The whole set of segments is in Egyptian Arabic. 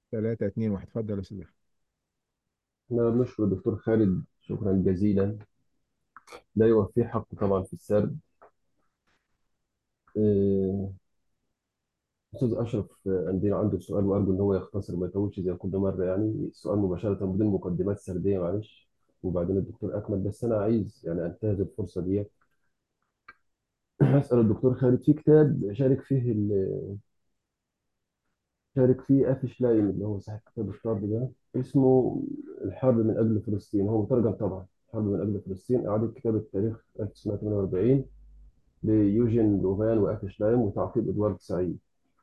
ثلاثة اتنين واحد اتفضل يا استاذ أحمد. احنا بنشكر الدكتور خالد شكرا جزيلا لا يوفيه حقه طبعا في السرد آه، استاذ اشرف آه، عندنا عنده سؤال وارجو ان هو يختصر ما يطولش زي كل مره يعني السؤال مباشره بدون مقدمات سرديه معلش وبعدين الدكتور اكمل بس انا عايز يعني انتهز الفرصه دي هسال الدكتور خالد في كتاب شارك فيه ال- شارك فيه افي شلايم اللي هو صاحب كتاب الطرد ده اسمه الحرب من اجل فلسطين هو مترجم طبعا الحرب من اجل فلسطين اعاده كتابه التاريخ 1948 ليوجين لوفان وآتي شلايم وتعقيب إدوارد سعيد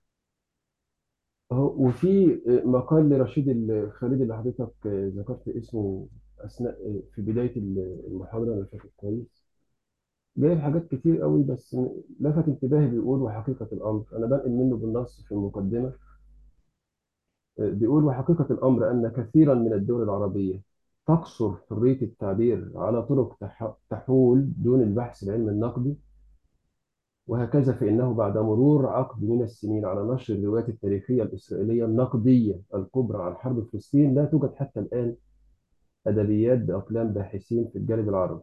أهو وفي مقال لرشيد الخالدي اللي حضرتك ذكرت اسمه أثناء في بداية المحاضرة أنا فاكر كويس جايب حاجات كتير قوي بس لفت انتباهي بيقول وحقيقة الأمر أنا بنقل منه بالنص في المقدمة بيقول وحقيقة الأمر أن كثيرا من الدول العربية تقصر حرية التعبير على طرق تح- تحول دون البحث العلمي النقدي وهكذا فإنه بعد مرور عقد من السنين على نشر الروايات التاريخية الإسرائيلية النقدية الكبرى عن حرب فلسطين لا توجد حتى الآن أدبيات بأقلام باحثين في الجانب العربي.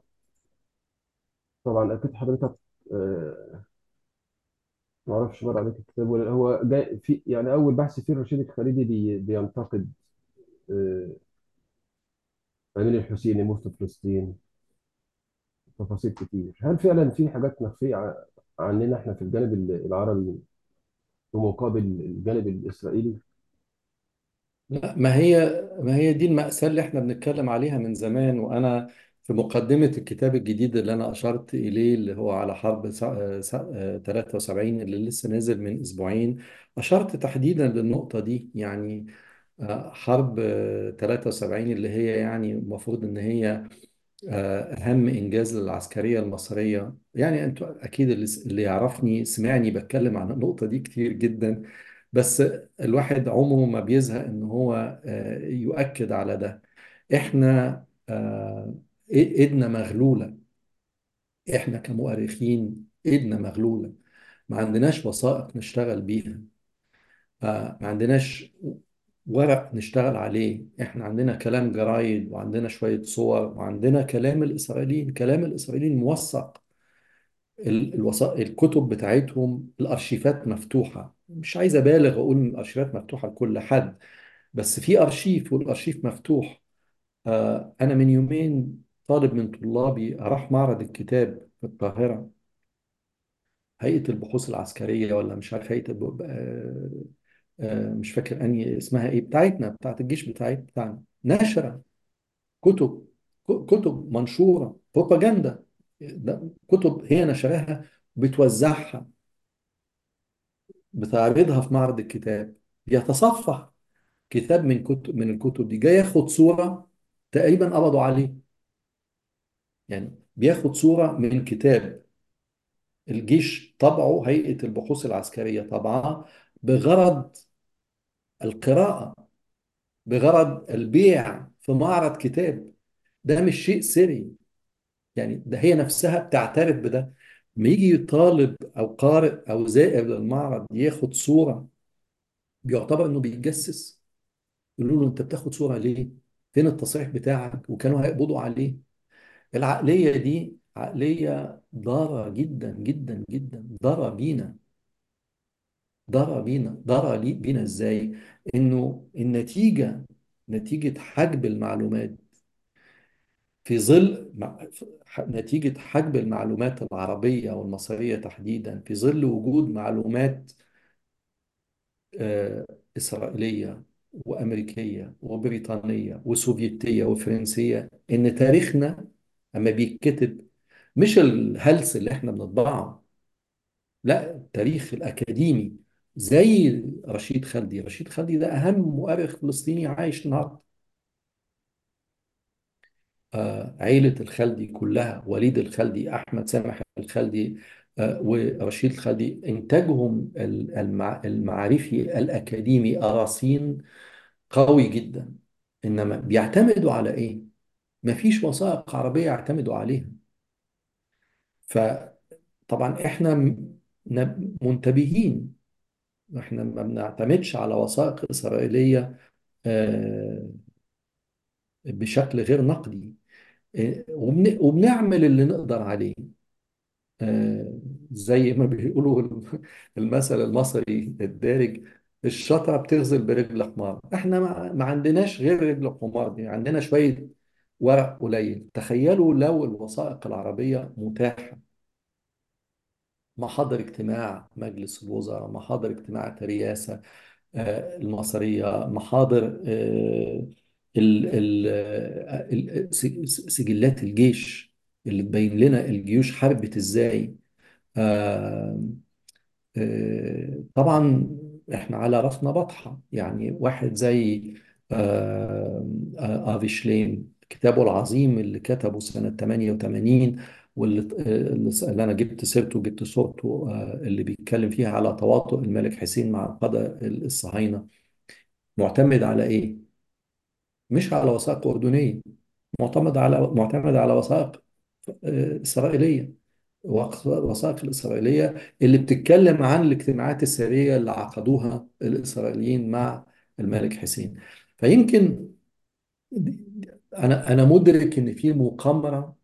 طبعا أكيد حضرتك آه، ما أعرفش مر عليك الكتاب ولا هو جاي في يعني أول بحث فيه رشيد الخليلي بي بينتقد آه، أمين الحسيني مفتي فلسطين تفاصيل كتير. هل فعلا في حاجات مخفية ع- عننا إحنا في الجانب العربي بمقابل الجانب الإسرائيلي؟ لا ما هي ما هي دي المأساة اللي احنا بنتكلم عليها من زمان وأنا في مقدمة الكتاب الجديد اللي أنا أشرت إليه اللي هو على حرب سا- سا- 73 اللي لسه نازل من أسبوعين أشرت تحديدا للنقطة دي يعني آه، حرب آه، 73 اللي هي يعني المفروض إن هي آه، أهم إنجاز للعسكرية المصرية يعني أنتوا أكيد اللي اللي يعرفني سمعني بتكلم عن النقطة دي كتير جدا بس الواحد عمره ما بيزهق إن هو آه، يؤكد على ده إحنا آه، إيدنا مغلولة إحنا كمؤرخين إيدنا مغلولة ما عندناش وثائق نشتغل بيها آه، ما عندناش ورق نشتغل عليه احنا عندنا كلام جرايد وعندنا شوية صور وعندنا كلام الإسرائيليين كلام الإسرائيليين موثق ال- الوثائق الكتب بتاعتهم الأرشيفات مفتوحة مش عايز أبالغ أقول إن الأرشيفات مفتوحة لكل حد بس في أرشيف والأرشيف مفتوح آه، أنا من يومين طالب من طلابي راح معرض الكتاب في القاهرة هيئة البحوث العسكرية ولا مش عارف هيئة الب... آه، آه، مش فاكر اني اسمها ايه بتاعتنا بتاعت الجيش بتاعت بتاعنا نشرة كتب ك- كتب منشورة بروباجندا ده كتب هي نشرها بتوزعها بتعرضها في معرض الكتاب بيتصفح كتاب من كتب من الكتب دي جاي ياخد صورة تقريبا قبضوا عليه يعني بياخد صورة من كتاب الجيش طبعه هيئة البحوث العسكرية طبعها بغرض القراءة بغرض البيع في معرض كتاب ده مش شيء سري يعني ده هي نفسها بتعترف بده لما يجي طالب او قارئ او زائر للمعرض ياخد صورة بيعتبر انه بيتجسس يقولوا له انت بتاخد صورة ليه؟ فين التصريح بتاعك؟ وكانوا هيقبضوا عليه العقلية دي عقلية ضارة جدا جدا جدا ضارة بينا ضارة بينا ضارة لي- بينا ازاي؟ انه النتيجة نتيجة حجب المعلومات في ظل مع- ح- نتيجة حجب المعلومات العربية والمصرية تحديدا في ظل وجود معلومات آه، إسرائيلية وأمريكية وبريطانية وسوفيتية وفرنسية إن تاريخنا أما بيتكتب مش الهلس اللي إحنا بنطبعه لا التاريخ الأكاديمي زي رشيد خالدي رشيد خالدي ده أهم مؤرخ فلسطيني عايش النهارده آه، عيلة الخلدي كلها وليد الخلدي أحمد سامح الخلدي آه، ورشيد الخلدي إنتاجهم ال- المع- المعرفي الأكاديمي أراسين قوي جدا إنما بيعتمدوا على إيه؟ مفيش وثائق عربية يعتمدوا عليها فطبعا إحنا م- ن- منتبهين إحنا ما بنعتمدش على وثائق إسرائيلية آه، بشكل غير نقدي آه، وبن- وبنعمل اللي نقدر عليه آه، زي ما بيقولوا المثل المصري الدارج الشطرة بتغزل برجل حمار احنا ما ما عندناش غير رجل حمار دي عندنا شوية ورق قليل تخيلوا لو الوثائق العربية متاحة محاضر اجتماع مجلس الوزراء محاضر اجتماعات الرئاسة آه، المصرية محاضر آه، ال- ال- آه، ال- س- سجلات الجيش اللي تبين لنا الجيوش حاربت ازاي آه، آه، طبعا احنا على راسنا بطحة يعني واحد زي آه، آه، آفي شليم كتابه العظيم اللي كتبه سنة 88 واللي اللي اللي انا جبت سيرته وجبت صورته آه، اللي بيتكلم فيها على تواطؤ الملك حسين مع القادة الصهاينة معتمد على ايه؟ مش على وثائق أردنية معتمد على معتمد على وثائق آه، إسرائيلية وث- الوثائق الإسرائيلية اللي بتتكلم عن الاجتماعات السرية اللي عقدوها الإسرائيليين مع الملك حسين فيمكن أنا أنا مدرك إن في مقامرة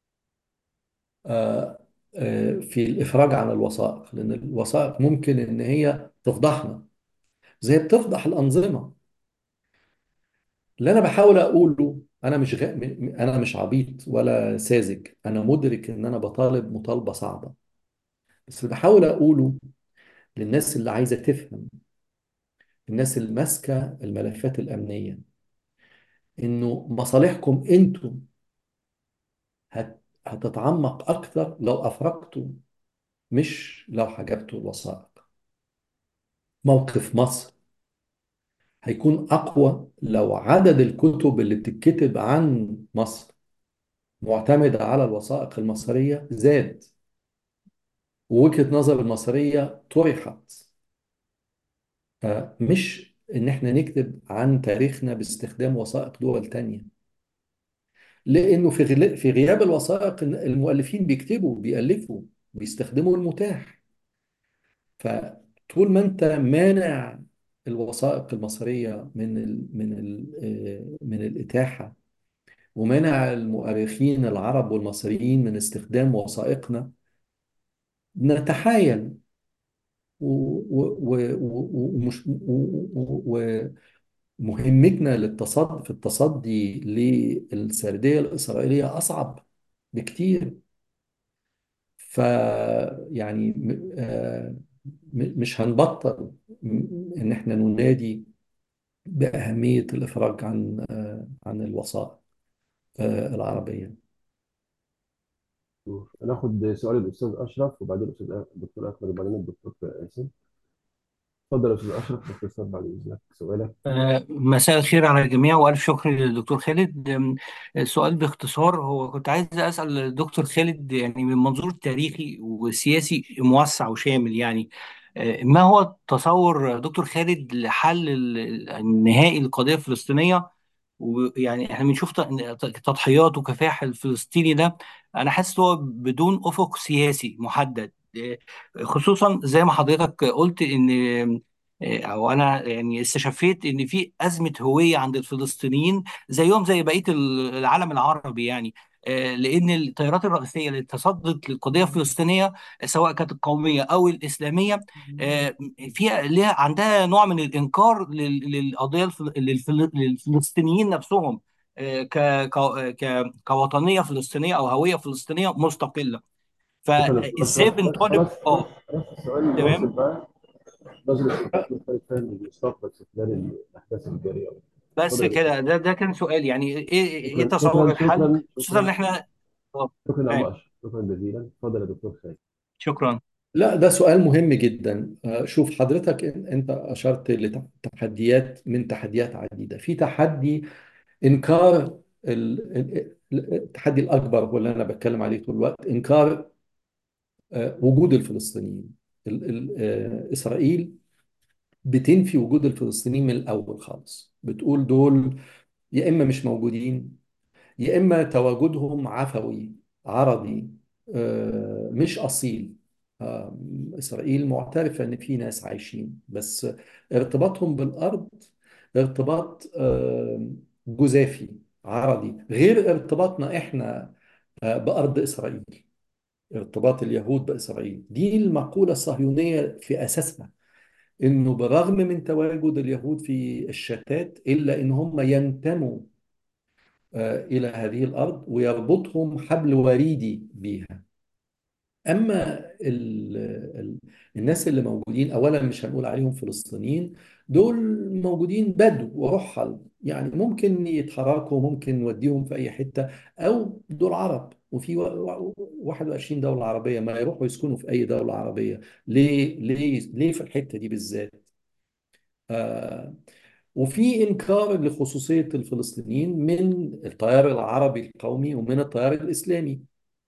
آه، آه، في الإفراج عن الوثائق لأن الوثائق ممكن إن هي تفضحنا زي بتفضح الأنظمة اللي أنا بحاول أقوله أنا مش غ... م- أنا مش عبيط ولا ساذج أنا مدرك إن أنا بطالب مطالبة صعبة بس اللي بحاول أقوله للناس اللي عايزة تفهم الناس اللي ماسكة الملفات الأمنية إنه مصالحكم أنتم هت... هتتعمق أكتر لو أفرجتوا مش لو حجبتوا الوثائق موقف مصر هيكون أقوى لو عدد الكتب اللي بتتكتب عن مصر معتمدة على الوثائق المصرية زاد ووجهة نظر المصرية طرحت آه، مش إن إحنا نكتب عن تاريخنا باستخدام وثائق دول تانية لأنه في غل- في غياب الوثائق المؤلفين بيكتبوا بيألفوا بيستخدموا المتاح فطول ما أنت مانع الوثائق المصرية من ال من ال آه، من الإتاحة ومنع المؤرخين العرب والمصريين من استخدام وثائقنا نتحايل و- و- و- و- ومش و- ومهمتنا للتصدي في التصدي للسردية الإسرائيلية أصعب بكتير ف يعني م- آه، م- مش هنبطل م- إن إحنا ننادي بأهمية الإفراج عن آه، عن الوثائق آه، العربية ناخد سؤال الأستاذ أشرف وبعدين الأستاذ الدكتور أحمد وبعدين الدكتور قاسم اتفضل يا أستاذ أشرف باختصار بعد إذنك سؤالك آه، مساء الخير على الجميع وألف شكر للدكتور خالد آم، السؤال باختصار هو كنت عايز أسأل الدكتور خالد يعني من منظور تاريخي وسياسي موسع وشامل يعني آه، ما هو تصور دكتور خالد لحل ال- النهائي للقضية الفلسطينية ويعني احنا بنشوف ت- تضحيات وكفاح الفلسطيني ده انا حاسس هو بدون افق سياسي محدد آه، خصوصا زي ما حضرتك قلت ان آه، او انا يعني استشفيت ان في ازمه هويه عند الفلسطينيين زيهم زي بقيه ال- العالم العربي يعني آه، لان التيارات الرئيسيه اللي تصدت للقضيه الفلسطينيه سواء كانت القوميه او الاسلاميه آه، فيها ليها عندها نوع من الانكار لل- للقضيه الفل- للفل- للفلسطينيين نفسهم آه، ك ك- ك- كوطنيه فلسطينيه او هويه فلسطينيه مستقله شكرا يا أستاذ فازاي أشرف بنطالب خلاص خلاص اه خلاص السؤال اللي تمام واصل بقى نظرة الدكتور خالد فهم للمستقبل في خلال الأحداث الجارية بس اتفضل يا دكتور كده ده ده كان سؤال يعني ايه ايه شكرا تصور شكرا الحل شكرا خصوصا ان شكرا احنا آه، شكرا يا عم تمام أشرف شكرا جزيلا اتفضل يا دكتور خالد شكرا لا ده سؤال مهم جدا آه، شوف حضرتك إن- انت اشرت لتحديات من تحديات عديده في تحدي انكار ال- ال- ال- التحدي الاكبر هو اللي انا بتكلم عليه طول الوقت انكار آه، وجود الفلسطينيين ال- ال- آه، اسرائيل بتنفي وجود الفلسطينيين من الاول خالص بتقول دول يا اما مش موجودين يا إما تواجدهم عفوي عرضي آه، مش أصيل آه، إسرائيل معترفة إن في ناس عايشين بس ارتباطهم بالأرض ارتباط آه، جزافي عرضي غير ارتباطنا احنا آه، بأرض إسرائيل ارتباط اليهود بإسرائيل دي المقولة الصهيونية في أساسها إنه بالرغم من تواجد اليهود في الشتات إلا إن هم ينتموا آه، إلى هذه الأرض ويربطهم حبل وريدي بيها أما ال ال الناس اللي موجودين أولا مش هنقول عليهم فلسطينيين دول موجودين بدو ورحل يعني ممكن يتحركوا ممكن نوديهم في أي حتة أو دول عرب وفي و- و- 21 دولة عربية ما يروحوا يسكنوا في أي دولة عربية ليه ليه ليه في الحتة دي بالذات آه وفي إنكار لخصوصية الفلسطينيين من التيار العربي القومي ومن التيار الإسلامي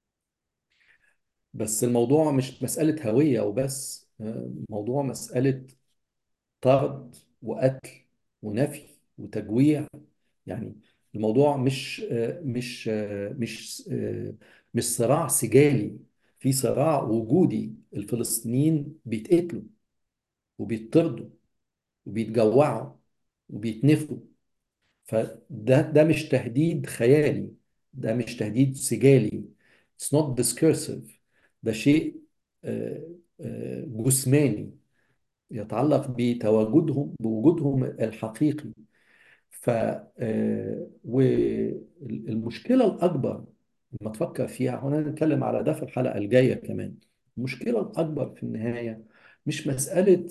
بس الموضوع مش مسألة هوية وبس آه، موضوع مسألة طرد وقتل ونفي وتجويع يعني الموضوع مش آه، مش آه، مش آه، مش صراع سجالي في صراع وجودي الفلسطينيين بيتقتلوا وبيطردوا وبيتجوعوا وبيتنفوا فده ده مش تهديد خيالي ده مش تهديد سجالي It's not discursive ده شيء آه، آه، جسماني يتعلق بتواجدهم بوجودهم الحقيقي ف آه، والمشكلة الأكبر لما تفكر فيها هنا نتكلم على ده في الحلقة الجاية كمان المشكلة الأكبر في النهاية مش مسألة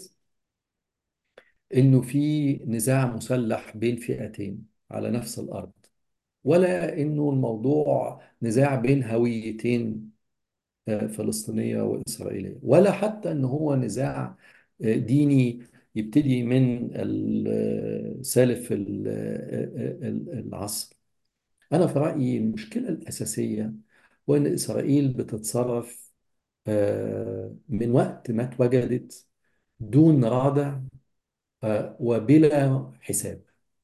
إنه في نزاع مسلح بين فئتين على نفس الأرض ولا إنه الموضوع نزاع بين هويتين آه، فلسطينية وإسرائيلية ولا حتى إن هو نزاع آه، ديني يبتدي من ال- سالف ال- ال- العصر أنا في رأيي المشكلة الأساسية هو إن إسرائيل بتتصرف آه، من وقت ما اتوجدت دون رادع آه، وبلا حساب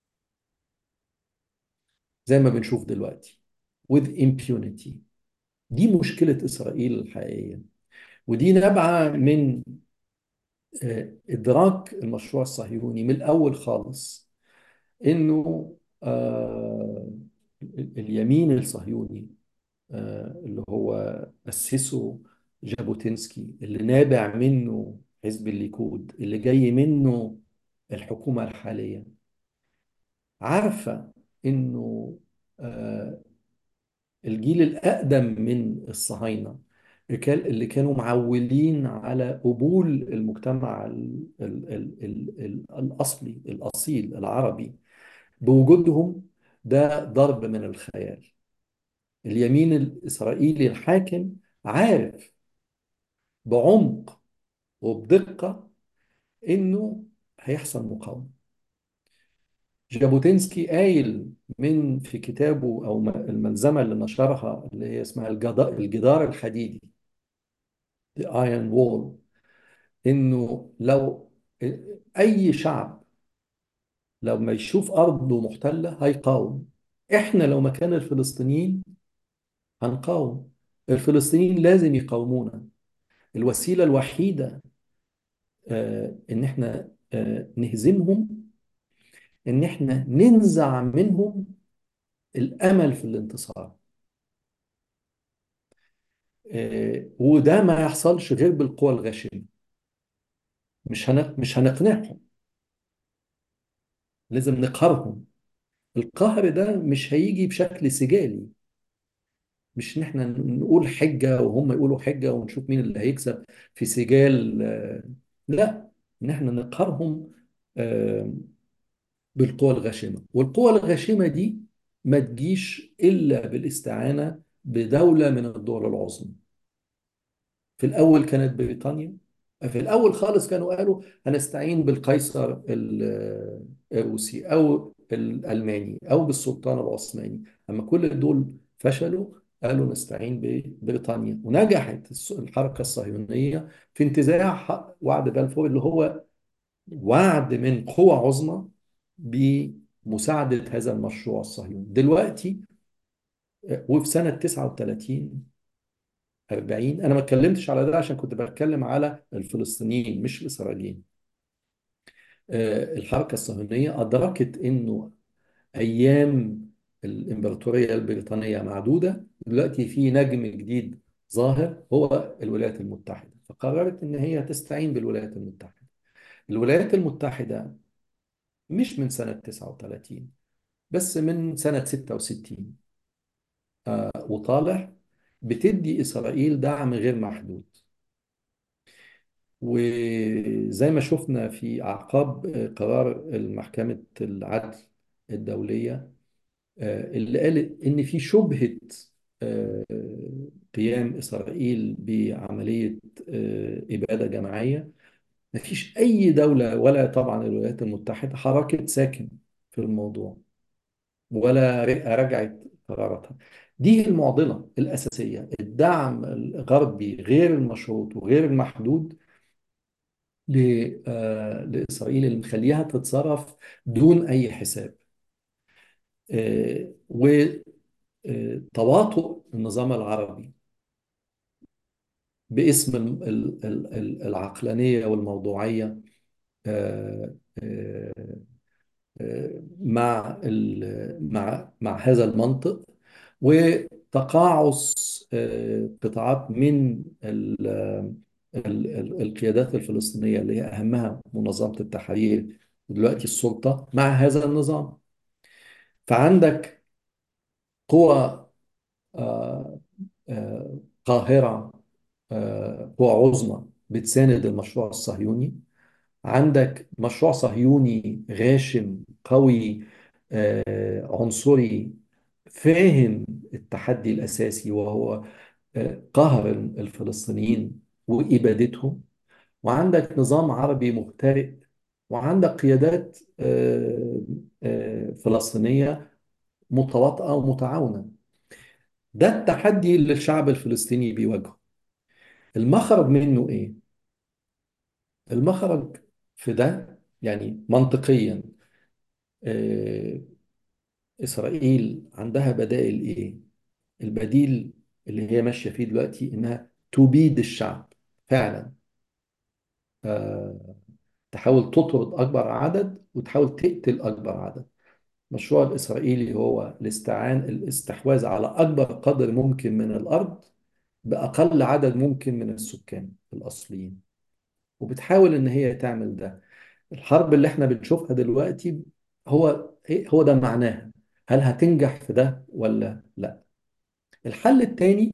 زي ما بنشوف دلوقتي with impunity دي مشكلة إسرائيل الحقيقية ودي نابعة من آه، إدراك المشروع الصهيوني من الأول خالص إنه آه، اليمين الصهيوني آه، اللي هو أسسه جابوتينسكي اللي نابع منه حزب الليكود اللي جاي منه الحكومة الحالية عارفة إنه آه، الجيل الأقدم من الصهاينة كان- اللي كانوا معولين على قبول المجتمع ال ال ال ال ال الأصلي الأصيل العربي بوجودهم ده ضرب من الخيال اليمين الإسرائيلي الحاكم عارف بعمق وبدقة إنه هيحصل مقاومة جابوتينسكي قايل من في كتابه أو م- الملزمة اللي نشرها اللي هي اسمها الجدا- الجدار الحديدي The Iron Wall إنه لو أي شعب لو ما يشوف أرضه محتلة هيقاوم إحنا لو مكان الفلسطينيين هنقاوم الفلسطينيين لازم يقاومونا الوسيلة الوحيدة آه، إن إحنا آه، نهزمهم إن إحنا ننزع منهم الأمل في الانتصار آه، وده ما يحصلش غير بالقوى الغاشمة مش هن... مش هنقنعهم لازم نقهرهم القهر ده مش هيجي بشكل سجالي مش ان احنا نقول حجة وهم يقولوا حجة ونشوف مين اللي هيكسب في سجال آه، لا ان احنا نقهرهم آه، بالقوى الغاشمة والقوى الغاشمة دي ما تجيش إلا بالاستعانة بدولة من الدول العظمى في الأول كانت بريطانيا في الأول خالص كانوا قالوا هنستعين بالقيصر ال- الروسي أو الألماني أو بالسلطان العثماني أما كل دول فشلوا قالوا نستعين ببريطانيا ونجحت الس- الحركة الصهيونية في انتزاع حق وعد بلفور اللي هو وعد من قوى عظمى بمساعدة هذا المشروع الصهيوني دلوقتي وفي سنة 39 40 أنا ما اتكلمتش على ده عشان كنت بتكلم على الفلسطينيين مش الإسرائيليين آه، الحركة الصهيونية أدركت إنه أيام الإمبراطورية البريطانية معدودة دلوقتي في نجم جديد ظاهر هو الولايات المتحدة فقررت إن هي تستعين بالولايات المتحدة الولايات المتحدة مش من سنة 39 بس من سنة 66 آه، وطالع بتدي إسرائيل دعم غير محدود وزي ما شفنا في أعقاب آه، قرار محكمة العدل الدولية آه، اللي قالت إن في شبهة آه، قيام إسرائيل بعملية آه، إبادة جماعية مفيش أي دولة ولا طبعا الولايات المتحدة حركت ساكن في الموضوع ولا ر- رجعت قراراتها دي المعضلة الأساسية الدعم الغربي غير المشروط وغير المحدود ل- آه، لإسرائيل اللي مخليها تتصرف دون أي حساب وتواطؤ النظام العربي باسم ال- ال- ال- ال- العقلانية والموضوعية آه، آه، آه، مع ال- مع مع هذا المنطق وتقاعس آه، قطاعات من ال- ال- ال- القيادات الفلسطينية اللي هي أهمها منظمة التحرير ودلوقتي السلطة مع هذا النظام فعندك قوى آه، آه، قاهرة آه، قوى عظمى بتساند المشروع الصهيوني عندك مشروع صهيوني غاشم قوي آه، عنصري فاهم التحدي الأساسي وهو آه، قهر الفلسطينيين وإبادتهم وعندك نظام عربي مخترق وعندك قيادات آه، آه، فلسطينية متواطئة ومتعاونة ده التحدي اللي الشعب الفلسطيني بيواجهه المخرج منه إيه؟ المخرج في ده يعني منطقيا آه، إسرائيل عندها بدائل إيه؟ البديل اللي هي ماشية فيه دلوقتي إنها تبيد الشعب فعلا آه، تحاول تطرد أكبر عدد وتحاول تقتل أكبر عدد المشروع الإسرائيلي هو الاستعان الاستحواذ على أكبر قدر ممكن من الأرض بأقل عدد ممكن من السكان الأصليين وبتحاول إن هي تعمل ده الحرب اللي احنا بنشوفها دلوقتي هو إيه هو ده معناها هل هتنجح في ده ولا لا الحل الثاني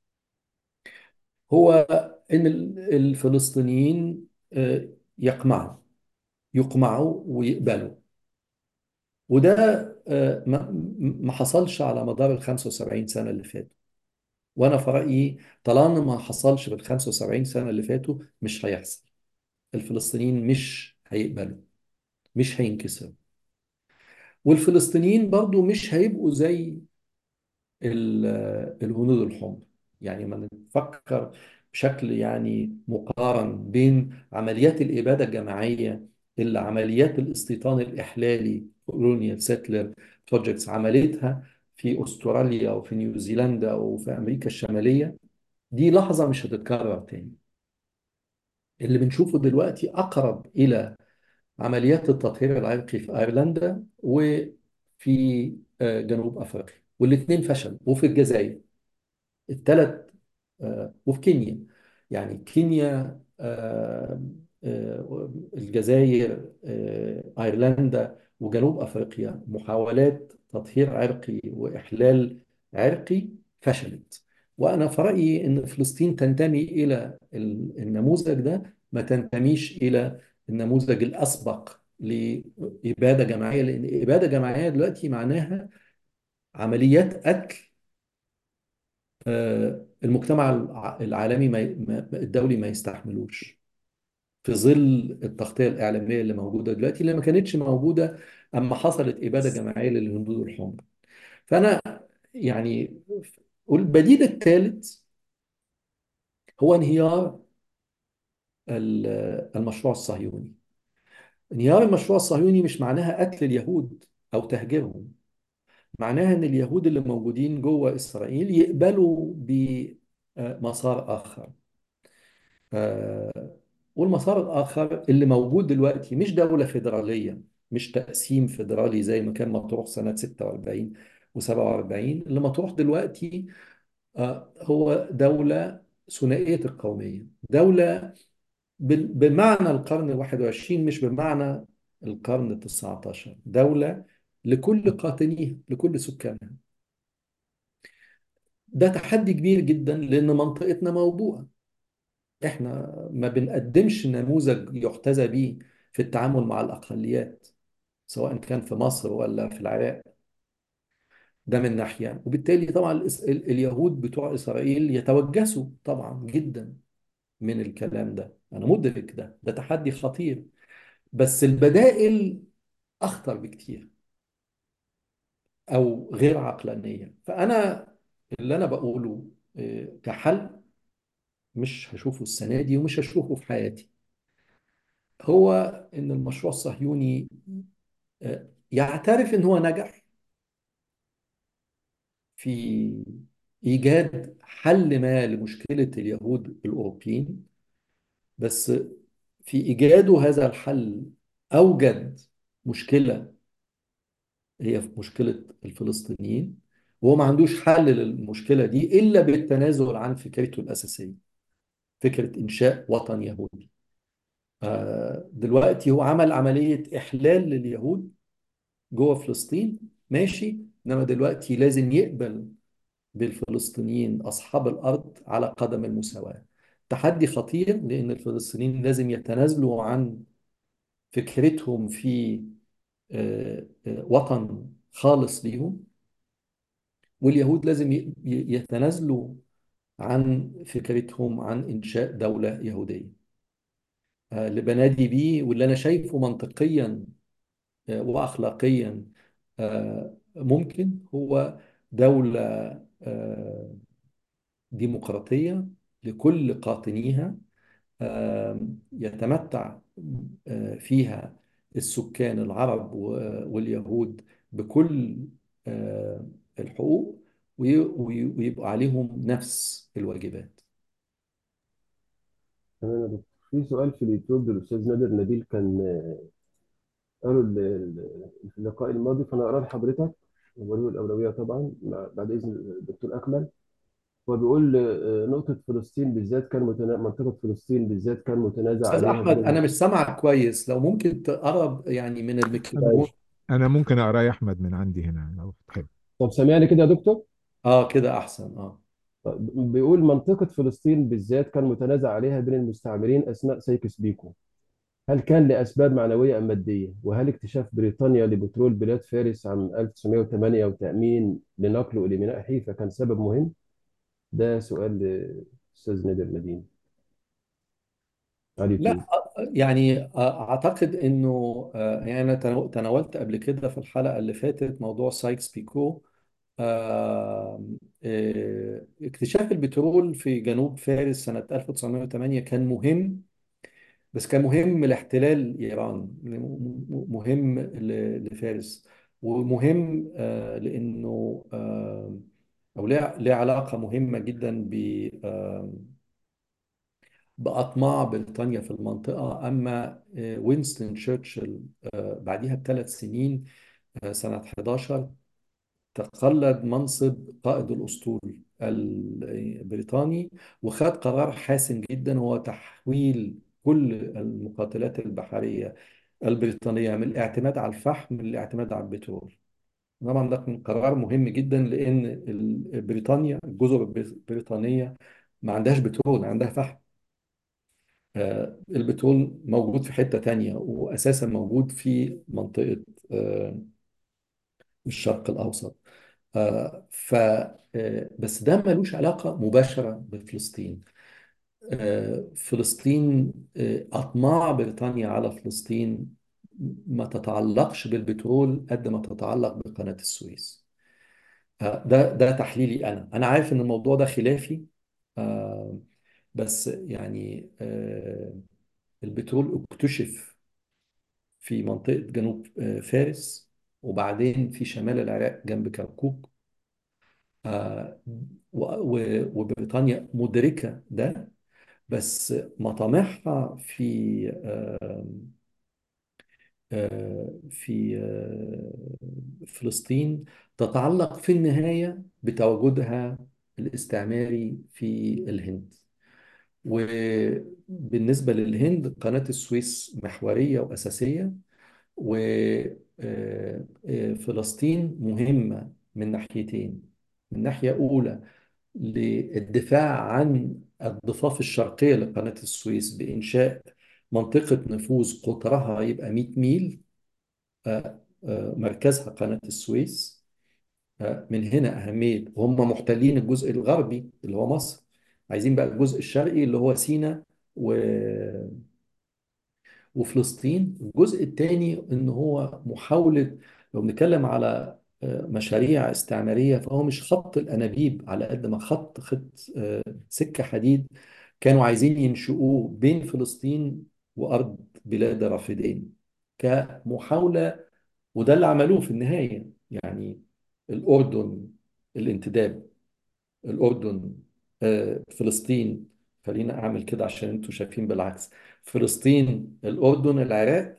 هو ان ال- الفلسطينيين آه، يقمعوا يقمعوا ويقبلوا وده آه، ما ما حصلش على مدار ال 75 سنة اللي فاتوا وانا في رأيي طالما ما حصلش في ال 75 سنة اللي فاتوا مش هيحصل الفلسطينيين مش هيقبلوا مش هينكسروا والفلسطينيين برضو مش هيبقوا زي ال- الهنود الحمر يعني ما نفكر بشكل يعني مقارن بين عمليات الإبادة الجماعية اللي عمليات الاستيطان الإحلالي colonial settler projects عملتها في أستراليا وفي نيوزيلندا وفي أمريكا الشمالية دي لحظة مش هتتكرر تاني اللي بنشوفه دلوقتي أقرب إلى عمليات التطهير العرقي في أيرلندا وفي آه، جنوب أفريقيا والاثنين فشلوا وفي الجزائر الثلاث وفي كينيا يعني كينيا آه، آه، الجزائر آه، أيرلندا وجنوب أفريقيا محاولات تطهير عرقي وإحلال عرقي فشلت وأنا في رأيي أن فلسطين تنتمي إلى ال- النموذج ده ما تنتميش إلى النموذج الأسبق لإبادة جماعية لأن إبادة جماعية دلوقتي معناها عمليات قتل آه، المجتمع الع- العالمي ما ما- الدولي ما يستحملوش في ظل التغطية الإعلامية اللي موجودة دلوقتي اللي ما كانتش موجودة أما حصلت إبادة جماعية للهنود الحمر فأنا يعني البديل الثالث هو انهيار ال- المشروع الصهيوني انهيار المشروع الصهيوني مش معناها قتل اليهود أو تهجيرهم معناها ان اليهود اللي موجودين جوه اسرائيل يقبلوا بمسار اخر آه، والمسار الآخر اللي موجود دلوقتي مش دولة فيدرالية مش تقسيم فيدرالي زي ما كان مطروح سنة 46 و47 اللي مطروح دلوقتي آه، هو دولة ثنائية القومية دولة بال- بمعنى القرن الواحد وعشرين مش بمعنى القرن التسعة عشر دولة لكل قاطنيها لكل سكانها ده تحدي كبير جدا لأن منطقتنا موبوءة احنا ما بنقدمش نموذج يحتذى به في التعامل مع الأقليات سواء كان في مصر ولا في العراق ده من ناحية وبالتالي طبعا الإس- ال- اليهود بتوع إسرائيل يتوجسوا طبعا جدا من الكلام ده أنا مدرك ده ده تحدي خطير بس البدائل أخطر بكتير أو غير عقلانية فأنا اللي أنا بقوله آه، كحل مش هشوفه السنة دي ومش هشوفه في حياتي هو إن المشروع الصهيوني آه، يعترف إن هو نجح في إيجاد حل ما لمشكلة اليهود الأوروبيين بس في إيجاده هذا الحل أوجد مشكلة هي في مشكلة الفلسطينيين وهو ما عندوش حل للمشكلة دي إلا بالتنازل عن فكرته الأساسية فكرة إنشاء وطن يهودي آه، دلوقتي هو عمل عملية إحلال لليهود جوه فلسطين ماشي إنما دلوقتي لازم يقبل بالفلسطينيين أصحاب الأرض على قدم المساواة تحدي خطير لأن الفلسطينيين لازم يتنازلوا عن فكرتهم في آه، آه، وطن خالص ليهم واليهود لازم ي- ي- يتنازلوا عن فكرتهم عن إنشاء دولة يهودية آه، اللي بنادي بيه واللي أنا شايفه منطقيا آه، وأخلاقيا آه، ممكن هو دولة آه، ديمقراطية لكل قاطنيها آه، يتمتع آه، فيها السكان العرب و- واليهود بكل آه، الحقوق وي- وي- ويبقى عليهم نفس الواجبات تمام يا دكتور في سؤال في اليوتيوب للأستاذ نادر نبيل كان آه، قاله ال- ال- في اللقاء الماضي فأنا أقرأ لحضرتك وله الأولوية طبعا مع- بعد إذن الدكتور أكمل هو بيقول آه، نقطة فلسطين بالذات كان متنا... منطقة فلسطين بالذات كان متنازع أستاذ عليها أحمد بين أنا مش سامعك كويس لو ممكن تقرب يعني من الميكروفون ماشي انا ممكن اقرا يا احمد من عندي هنا لو تحب طب سامعني كده يا دكتور؟ آه كده أحسن آه طب بيقول منطقة فلسطين بالذات كان متنازع عليها بين المستعمرين أثناء سيكس بيكو هل كان لأسباب معنوية أم مادية؟ وهل اكتشاف بريطانيا لبترول بلاد فارس عام 1908 وتأمين لنقله إلى ميناء حيفا كان سبب مهم؟ ده سؤال للأستاذ نادر نديم على لا اليوتيوب آه، يعني آه، أعتقد إنه آه، يعني أنا تناو- تناولت قبل كده في الحلقة اللي فاتت موضوع سايكس بيكو آه، آه، اكتشاف البترول في جنوب فارس سنة 1908 كان مهم بس كان مهم لاحتلال إيران م- م- مهم ل- لفارس ومهم آه، لأنه آه، أو له له علاقة مهمة جدا ب آه، بأطماع بريطانيا في المنطقة أما آه، وينستون تشرشل آه، بعديها بثلاث سنين آه، سنة 11 تقلد منصب قائد الأسطول البريطاني وخد قرار حاسم جدا هو تحويل كل المقاتلات البحرية البريطانية من الاعتماد على الفحم للاعتماد على البترول طبعا ده كان قرار مهم جدا لأن ال- بريطانيا الجزر البريطانية ما عندهاش بترول عندها فحم آه، البترول موجود في حتة تانية وأساسا موجود في منطقة آه، الشرق الأوسط آه، ف آه، بس ده ملوش علاقة مباشرة بفلسطين آه، فلسطين آه، أطماع بريطانيا على فلسطين ما تتعلقش بالبترول قد ما تتعلق بقناة السويس آه، ده ده تحليلي أنا أنا عارف إن الموضوع ده خلافي آه، بس يعني آه، البترول اكتشف في منطقة جنوب آه، فارس وبعدين في شمال العراق جنب كركوك آه، و- و- وبريطانيا مدركة ده بس مطامعها في آه، آه، في آه، فلسطين تتعلق في النهاية بتواجدها الاستعماري في الهند وبالنسبة للهند قناة السويس محورية وأساسية وفلسطين مهمة من ناحيتين من ناحية أولى للدفاع عن الضفاف الشرقية لقناة السويس بإنشاء منطقة نفوذ قطرها يبقى 100 ميل آه، آه، مركزها قناة السويس آه، من هنا أهمية وهم محتلين الجزء الغربي اللي هو مصر عايزين بقى الجزء الشرقي اللي هو سيناء و... وفلسطين الجزء الثاني ان هو محاولة لو بنتكلم على آه، مشاريع استعمارية فهو مش خط الأنابيب على قد ما خط خط آه، سكة حديد كانوا عايزين ينشئوه بين فلسطين وأرض بلاد رافدين كمحاولة وده اللي عملوه في النهاية يعني الأردن الانتداب الأردن آه، فلسطين خلينا أعمل كده عشان أنتوا شايفين بالعكس فلسطين الأردن العراق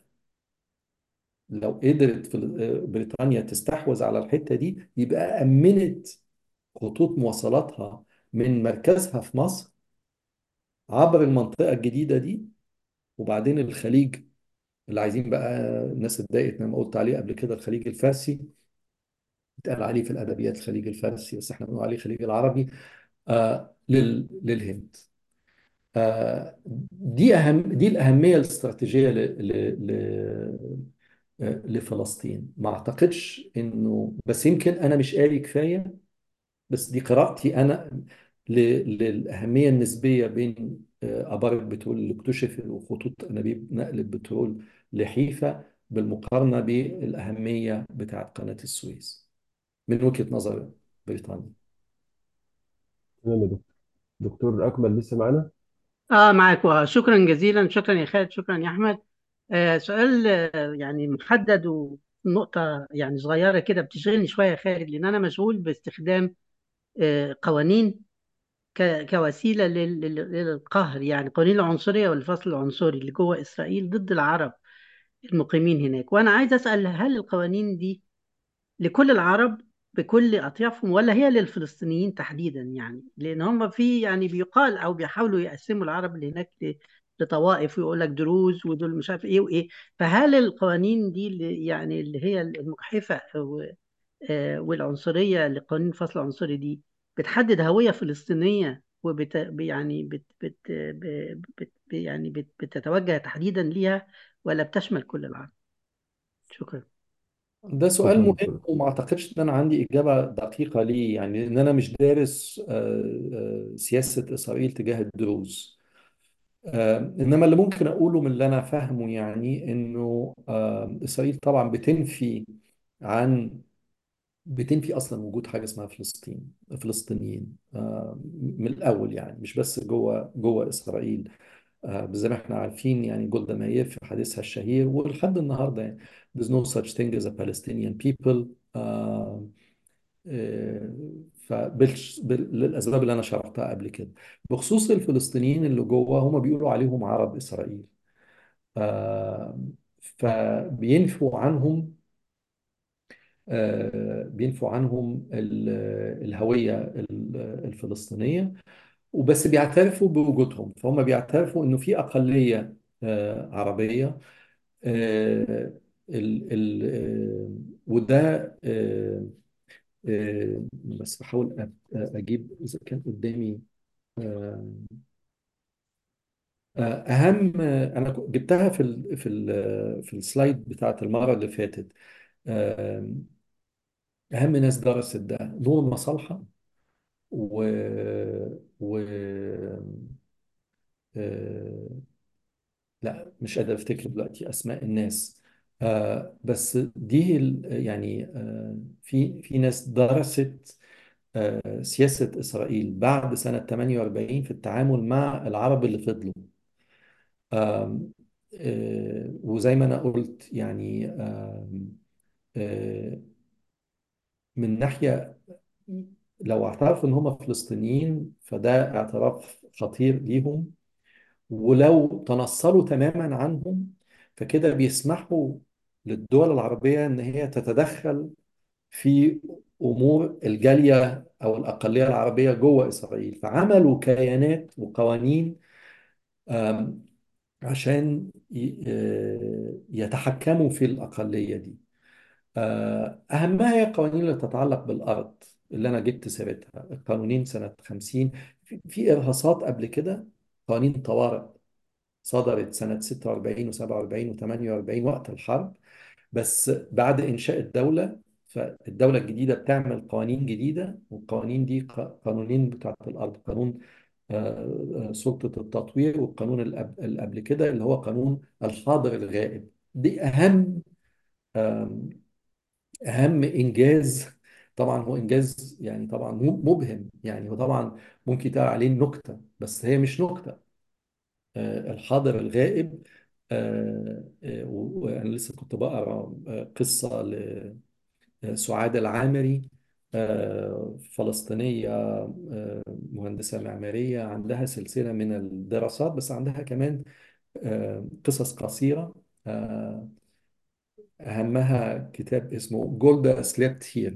لو قدرت فل- آه، بريطانيا تستحوذ على الحتة دي يبقى أمنت خطوط مواصلاتها من مركزها في مصر عبر المنطقة الجديدة دي وبعدين الخليج اللي عايزين بقى الناس اتضايقت لما قلت عليه قبل كده الخليج الفارسي اتقال عليه في الأدبيات الخليج الفارسي بس احنا بنقول عليه الخليج العربي آه لل... للهند آه دي أهم دي الأهمية الاستراتيجية ل... ل... ل... آه، لفلسطين ما أعتقدش إنه بس يمكن أنا مش قاري كفاية بس دي قراءتي أنا ل... للأهمية النسبية بين آه، آبار البترول اللي اكتشف وخطوط أنابيب نقل البترول لحيفا بالمقارنة بالأهمية بتاعت قناة السويس من وجهة نظر بريطانيا تمام يا دكتور دكتور أكمل لسه معانا اه معاك وشكرا جزيلا شكرا يا خالد شكرا يا احمد آه سؤال آه يعني محدد ونقطة يعني صغيرة كده بتشغلني شوية يا خالد لأن أنا مشغول باستخدام آه قوانين ك- كوسيلة لل- لل- للقهر يعني قوانين العنصرية والفصل العنصري اللي جوه إسرائيل ضد العرب المقيمين هناك وأنا عايز أسأل هل القوانين دي لكل العرب بكل أطيافهم ولا هي للفلسطينيين تحديدا يعني لأن هم في يعني بيقال أو بيحاولوا يقسموا العرب اللي هناك ل- لطوائف ويقول لك دروز ودول مش عارف إيه وإيه فهل القوانين دي اللي يعني اللي هي المجحفة و- آه، والعنصرية لقوانين الفصل العنصري دي بتحدد هوية فلسطينية وبت يعني بت بت ب- بت يعني بت بتتوجه تحديدا ليها ولا بتشمل كل العرب؟ شكرا. ده سؤال شكرا مهم دكتور وما اعتقدش ان انا عندي اجابه دقيقه ليه يعني ان انا مش دارس آه، آه، سياسه اسرائيل تجاه الدروز آه، انما اللي ممكن اقوله من اللي انا فاهمه يعني انه آه، اسرائيل طبعا بتنفي عن بتنفي اصلا وجود حاجه اسمها فلسطين فلسطينيين آه، من الاول يعني مش بس جوه جوه اسرائيل آه، زي ما احنا عارفين يعني جولدا مائير في حديثها الشهير ولحد النهارده يعني there's no such thing as a Palestinian people آه، آه، فللاسباب اللي انا شرحتها قبل كده بخصوص الفلسطينيين اللي جوه هم بيقولوا عليهم عرب اسرائيل آه، فبينفوا عنهم آه، بينفوا عنهم ال- الهويه ال- الفلسطينيه وبس بيعترفوا بوجودهم فهم بيعترفوا انه في اقليه آه، عربيه آه، ال ال آه، وده آه، آه، بس بحاول أ- اجيب اذا كان قدامي آه، آه، اهم آه، انا ك- جبتها في ال في ال في السلايد بتاعت المره اللي فاتت آه، اهم ناس درست ده نور مصالحه و و آه، لا مش قادر افتكر دلوقتي اسماء الناس آه بس دي ال- يعني آه في في ناس درست آه سياسة إسرائيل بعد سنة 48 في التعامل مع العرب اللي فضلوا آم، آه وزي ما أنا قلت يعني آم، آه من ناحية لو اعترفوا إن هم فلسطينيين فده اعتراف خطير ليهم ولو تنصلوا تماما عنهم فكده بيسمحوا للدول العربية إن هي تتدخل في أمور الجالية أو الأقلية العربية جوه إسرائيل فعملوا كيانات وقوانين آم، عشان ي- آه، يتحكموا في الأقلية دي آه، أهمها هي القوانين اللي تتعلق بالأرض اللي أنا جبت سيرتها القانونين سنة 50 في في إرهاصات قبل كده قوانين طوارئ صدرت سنة 46 و47 و48 وقت الحرب بس بعد إنشاء الدولة فالدولة الجديدة بتعمل قوانين جديدة والقوانين دي ق- قانونين بتاعت الأرض قانون آه، آه، سلطة التطوير والقانون اللي قبل اللي قبل كده اللي هو قانون الحاضر الغائب دي أهم آم، أهم إنجاز طبعا هو إنجاز يعني طبعا مب- مبهم يعني هو طبعا ممكن يتقال عليه نكتة بس هي مش نكتة آه، الحاضر الغائب آه، آه، وأنا لسه كنت بقرا آه، قصة لسعاد العامري آه، فلسطينية آه، مهندسة معمارية عندها سلسلة من الدراسات بس عندها كمان آه، قصص قصيرة آه، أهمها كتاب اسمه جولدا سليبت هير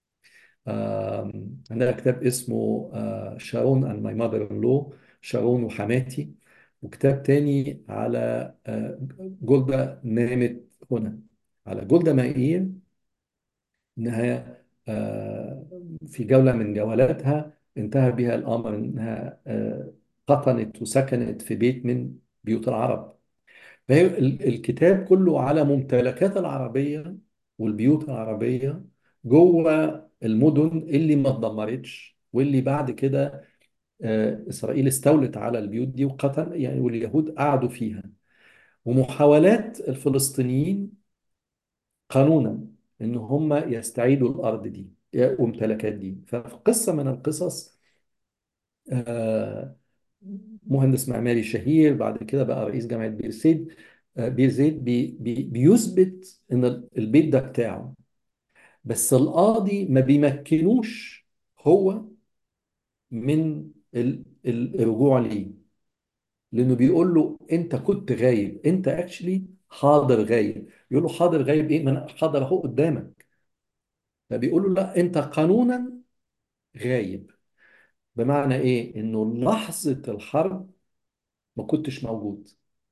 عندها كتاب اسمه شارون اند ماي ماذر ان لو شارون وحماتي وكتاب تاني على آه، جولدا نامت هنا على جولدا مائير انها آه، في جولة من جولاتها انتهى بها الامر انها آه، قطنت وسكنت في بيت من بيوت العرب فهي ال- الكتاب كله على ممتلكات العربية والبيوت العربية جوه المدن اللي ما اتدمرتش واللي بعد كده آه، إسرائيل استولت على البيوت دي وقتل يعني واليهود قعدوا فيها ومحاولات الفلسطينيين قانونا إن هم يستعيدوا الأرض دي وممتلكات دي ففي قصة من القصص آه، مهندس معماري شهير بعد كده بقى رئيس جامعة بير زيت آه، بير زيت بي بي بيثبت ان البيت ده بتاعه بس القاضي ما بيمكنوش هو من ال- ال- الرجوع ليه لانه بيقول له انت كنت غايب انت اكشلي حاضر غايب يقول له حاضر غايب ايه ما انا حاضر اهو قدامك فبيقول له لا انت قانونا غايب بمعنى ايه انه لحظة الحرب ما كنتش موجود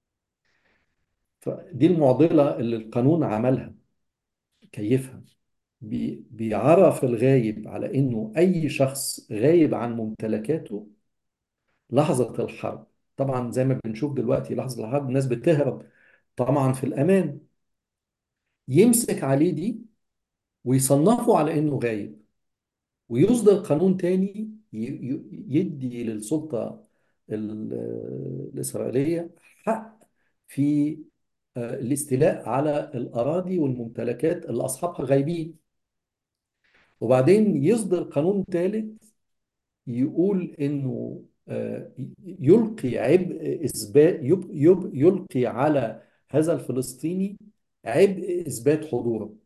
فدي المعضلة اللي القانون عملها كيفها بي- بيعرف الغايب على انه اي شخص غايب عن ممتلكاته لحظة الحرب طبعا زي ما بنشوف دلوقتي لحظة الحرب الناس بتهرب طبعا في الامان يمسك عليه دي ويصنفه على انه غايب ويصدر قانون تاني ي- ي- يدي للسلطة ال- الإسرائيلية حق في آه، الاستيلاء على الأراضي والممتلكات اللي أصحابها غايبين وبعدين يصدر قانون ثالث يقول إنه آه، يلقي عبء إثبات يب- يب- يلقي على هذا الفلسطيني عبء إثبات حضوره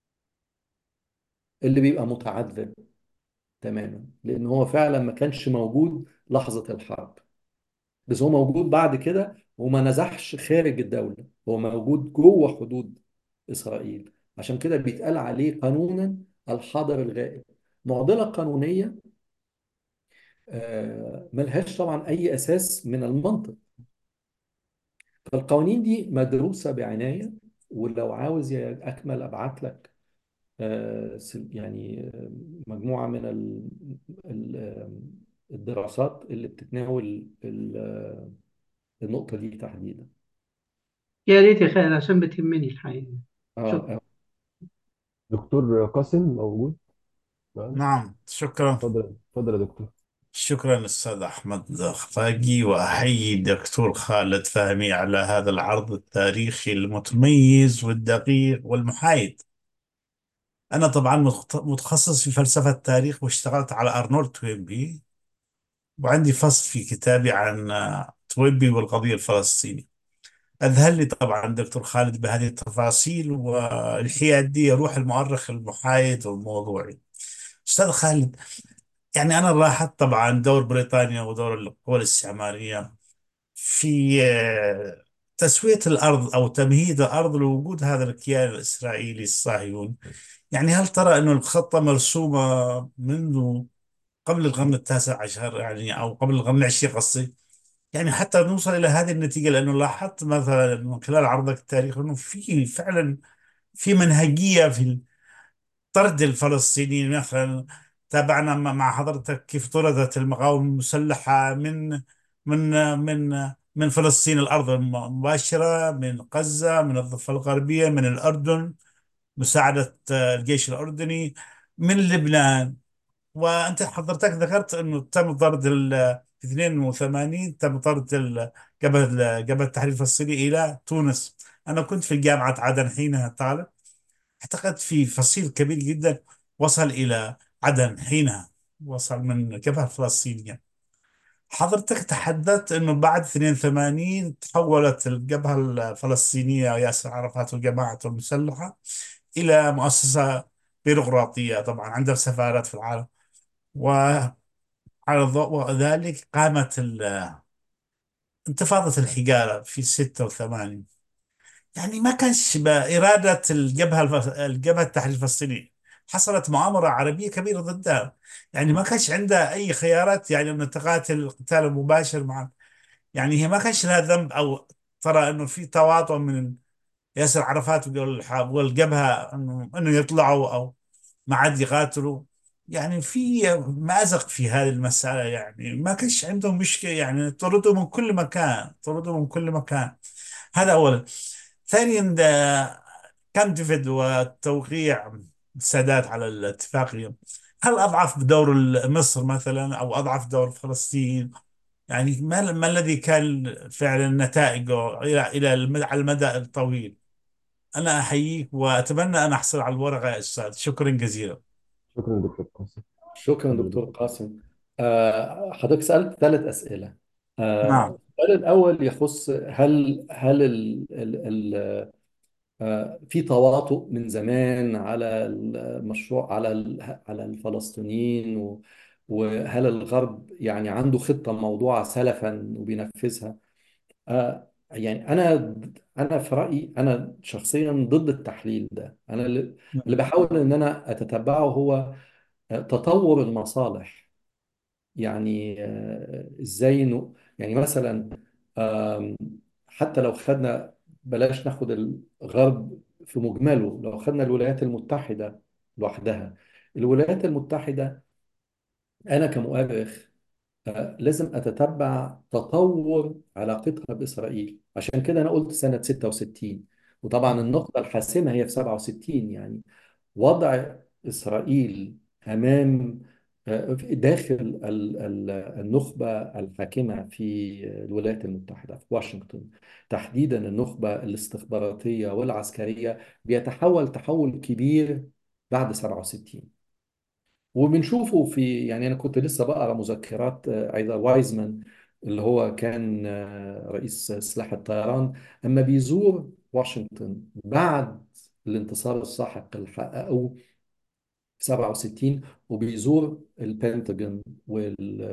اللي بيبقى متعذب تماما لأن هو فعلا ما كانش موجود لحظة الحرب بس هو موجود بعد كده وما نزحش خارج الدولة هو موجود جوه حدود إسرائيل عشان كده بيتقال عليه قانونا الحاضر الغائب معضلة قانونية آه، ملهاش طبعا أي أساس من المنطق فالقوانين دي مدروسة بعناية ولو عاوز يا أكمل أبعت لك آه، سل- يعني آه، مجموعة من ال- ال- آه، الدراسات اللي بتتناول ال- آه، النقطة دي تحديدا يا ريت يا خالد عشان بتهمني الحقيقة شكرا اه دكتور قاسم موجود معانا نعم شكرا اتفضل اتفضل يا دكتور شكرا أستاذ أحمد خفاقي وأحيي دكتور خالد فهمي على هذا العرض التاريخي المتميز والدقيق والمحايد أنا طبعا مخت- متخصص في فلسفة التاريخ واشتغلت على أرنولد توينبي وعندي فصل في كتابي عن آه، توينبي والقضية الفلسطينية أذهلني طبعا دكتور خالد بهذه التفاصيل والحيادية روح المؤرخ المحايد والموضوعي أستاذ خالد يعني أنا لاحظت طبعا دور بريطانيا ودور القوى الاستعمارية في آه، تسوية الأرض أو تمهيد الأرض لوجود هذا الكيان الإسرائيلي الصهيوني يعني هل ترى أن الخطة مرسومة منذ قبل القرن التاسع عشر يعني أو قبل القرن العشرين قصدي يعني حتى نوصل إلى هذه النتيجة لأنه لاحظت مثلا من خلال عرضك التاريخي أنه في فعلا في منهجية في طرد الفلسطينيين مثلا تابعنا م- مع حضرتك كيف طردت المقاومة المسلحة من من من من فلسطين الأرض المباشرة من غزة من الضفة الغربية من الأردن مساعدة آه، الجيش الأردني من لبنان وأنت حضرتك ذكرت أنه تم طرد ال- في 82 تم طرد ال- جبهة جبهة التحرير الفلسطيني إلى تونس أنا كنت في جامعة عدن حينها طالب اعتقد في فصيل كبير جدا وصل إلى عدن حينها وصل من الجبهة الفلسطينية حضرتك تحدثت أنه بعد 82 تحولت الجبهة الفلسطينية ياسر عرفات وجماعته المسلحة إلى مؤسسة بيروقراطية طبعا عندها سفارات في العالم وعلى ضوء ذلك قامت ال- انتفاضة الحجارة في 86 يعني ما كانش بإرادة الجبهة الف... الجبهة التحرير الفلسطيني حصلت مؤامرة عربية كبيرة ضدها يعني ما كانش عندها أي خيارات يعني أن تقاتل القتال المباشر مع يعني هي ما كانش لها ذنب أو ترى أنه في تواطؤ من ياسر عرفات والح- والجبهة أنه أنه يطلعوا أو ما عاد يقاتلوا يعني في مأزق في هذه المسألة يعني ما كانش عندهم مشكلة يعني طردوا من كل مكان طردوا من كل مكان هذا أولا ثانيا ده كامب ديفيد والتوقيع السادات على الاتفاقية هل أضعف بدور مصر مثلا أو أضعف دور فلسطين يعني ما ما الذي كان فعلا نتائجه إلى إلى المدى على المدى الطويل أنا أحييك وأتمنى أن أحصل على الورقة يا أستاذ شكرا جزيلا شكرا دكتور قاسم شكرا دكتور قاسم آه، حضرتك سألت ثلاث أسئلة آه، نعم السؤال الأول يخص هل هل ال ال ال آه، في تواطؤ من زمان على المشروع على ال- على الفلسطينيين و- وهل الغرب يعني عنده خطة موضوعة سلفا وبينفذها آه، يعني أنا أنا في رأيي أنا شخصيا ضد التحليل ده أنا اللي اللي بحاول إن أنا أتتبعه هو آه، تطور المصالح يعني آه، ازاي انه يعني مثلا آم، حتى لو خدنا بلاش ناخد الغرب في مجمله لو خدنا الولايات المتحدة لوحدها الولايات المتحدة أنا كمؤرخ آه، لازم أتتبع تطور علاقتها بإسرائيل عشان كده أنا قلت سنة 66 وطبعا النقطة الحاسمة هي في 67 يعني وضع إسرائيل أمام آه، داخل ال- ال- النخبة الحاكمة في الولايات المتحدة في واشنطن تحديدا النخبة الاستخباراتية والعسكرية بيتحول تحول كبير بعد 67 وبنشوفه في يعني أنا كنت لسه بقرأ مذكرات آه، أيضا وايزمان اللي هو كان آه، رئيس سلاح الطيران أما بيزور واشنطن بعد الانتصار الساحق اللي حققوه في 67 وبيزور البنتاجون وال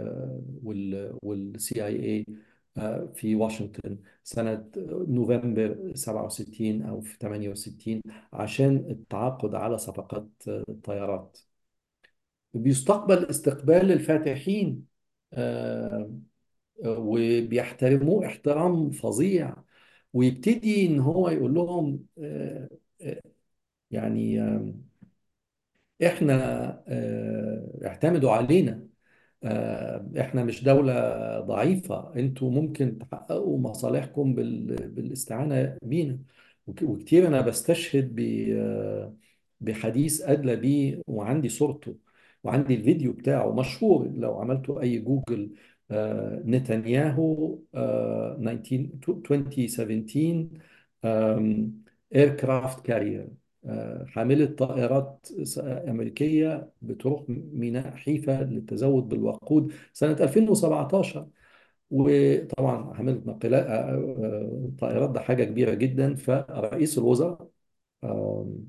وال والسي اي اي في واشنطن سنة نوفمبر 67 أو في 68 عشان التعاقد على صفقات آه، الطيارات بيستقبل استقبال الفاتحين آه، آه، وبيحترموه احترام فظيع ويبتدي ان هو يقول لهم آه، آه، يعني آه، احنا آه، اعتمدوا علينا آه، احنا مش دولة ضعيفة انتوا ممكن تحققوا مصالحكم بال- بالاستعانة بينا وك- وكتير انا بستشهد ب- آه، بحديث ادلى بيه وعندي صورته وعندي الفيديو بتاعه مشهور لو عملتوا اي جوجل آه، نتنياهو آه، 19 2017 ايركرافت كارير حاملة طائرات س- أمريكية بتروح ميناء حيفا للتزود بالوقود سنة 2017 وطبعا حاملة ناقلات آه، آه، طائرات ده حاجة كبيرة جدا فرئيس الوزراء آم،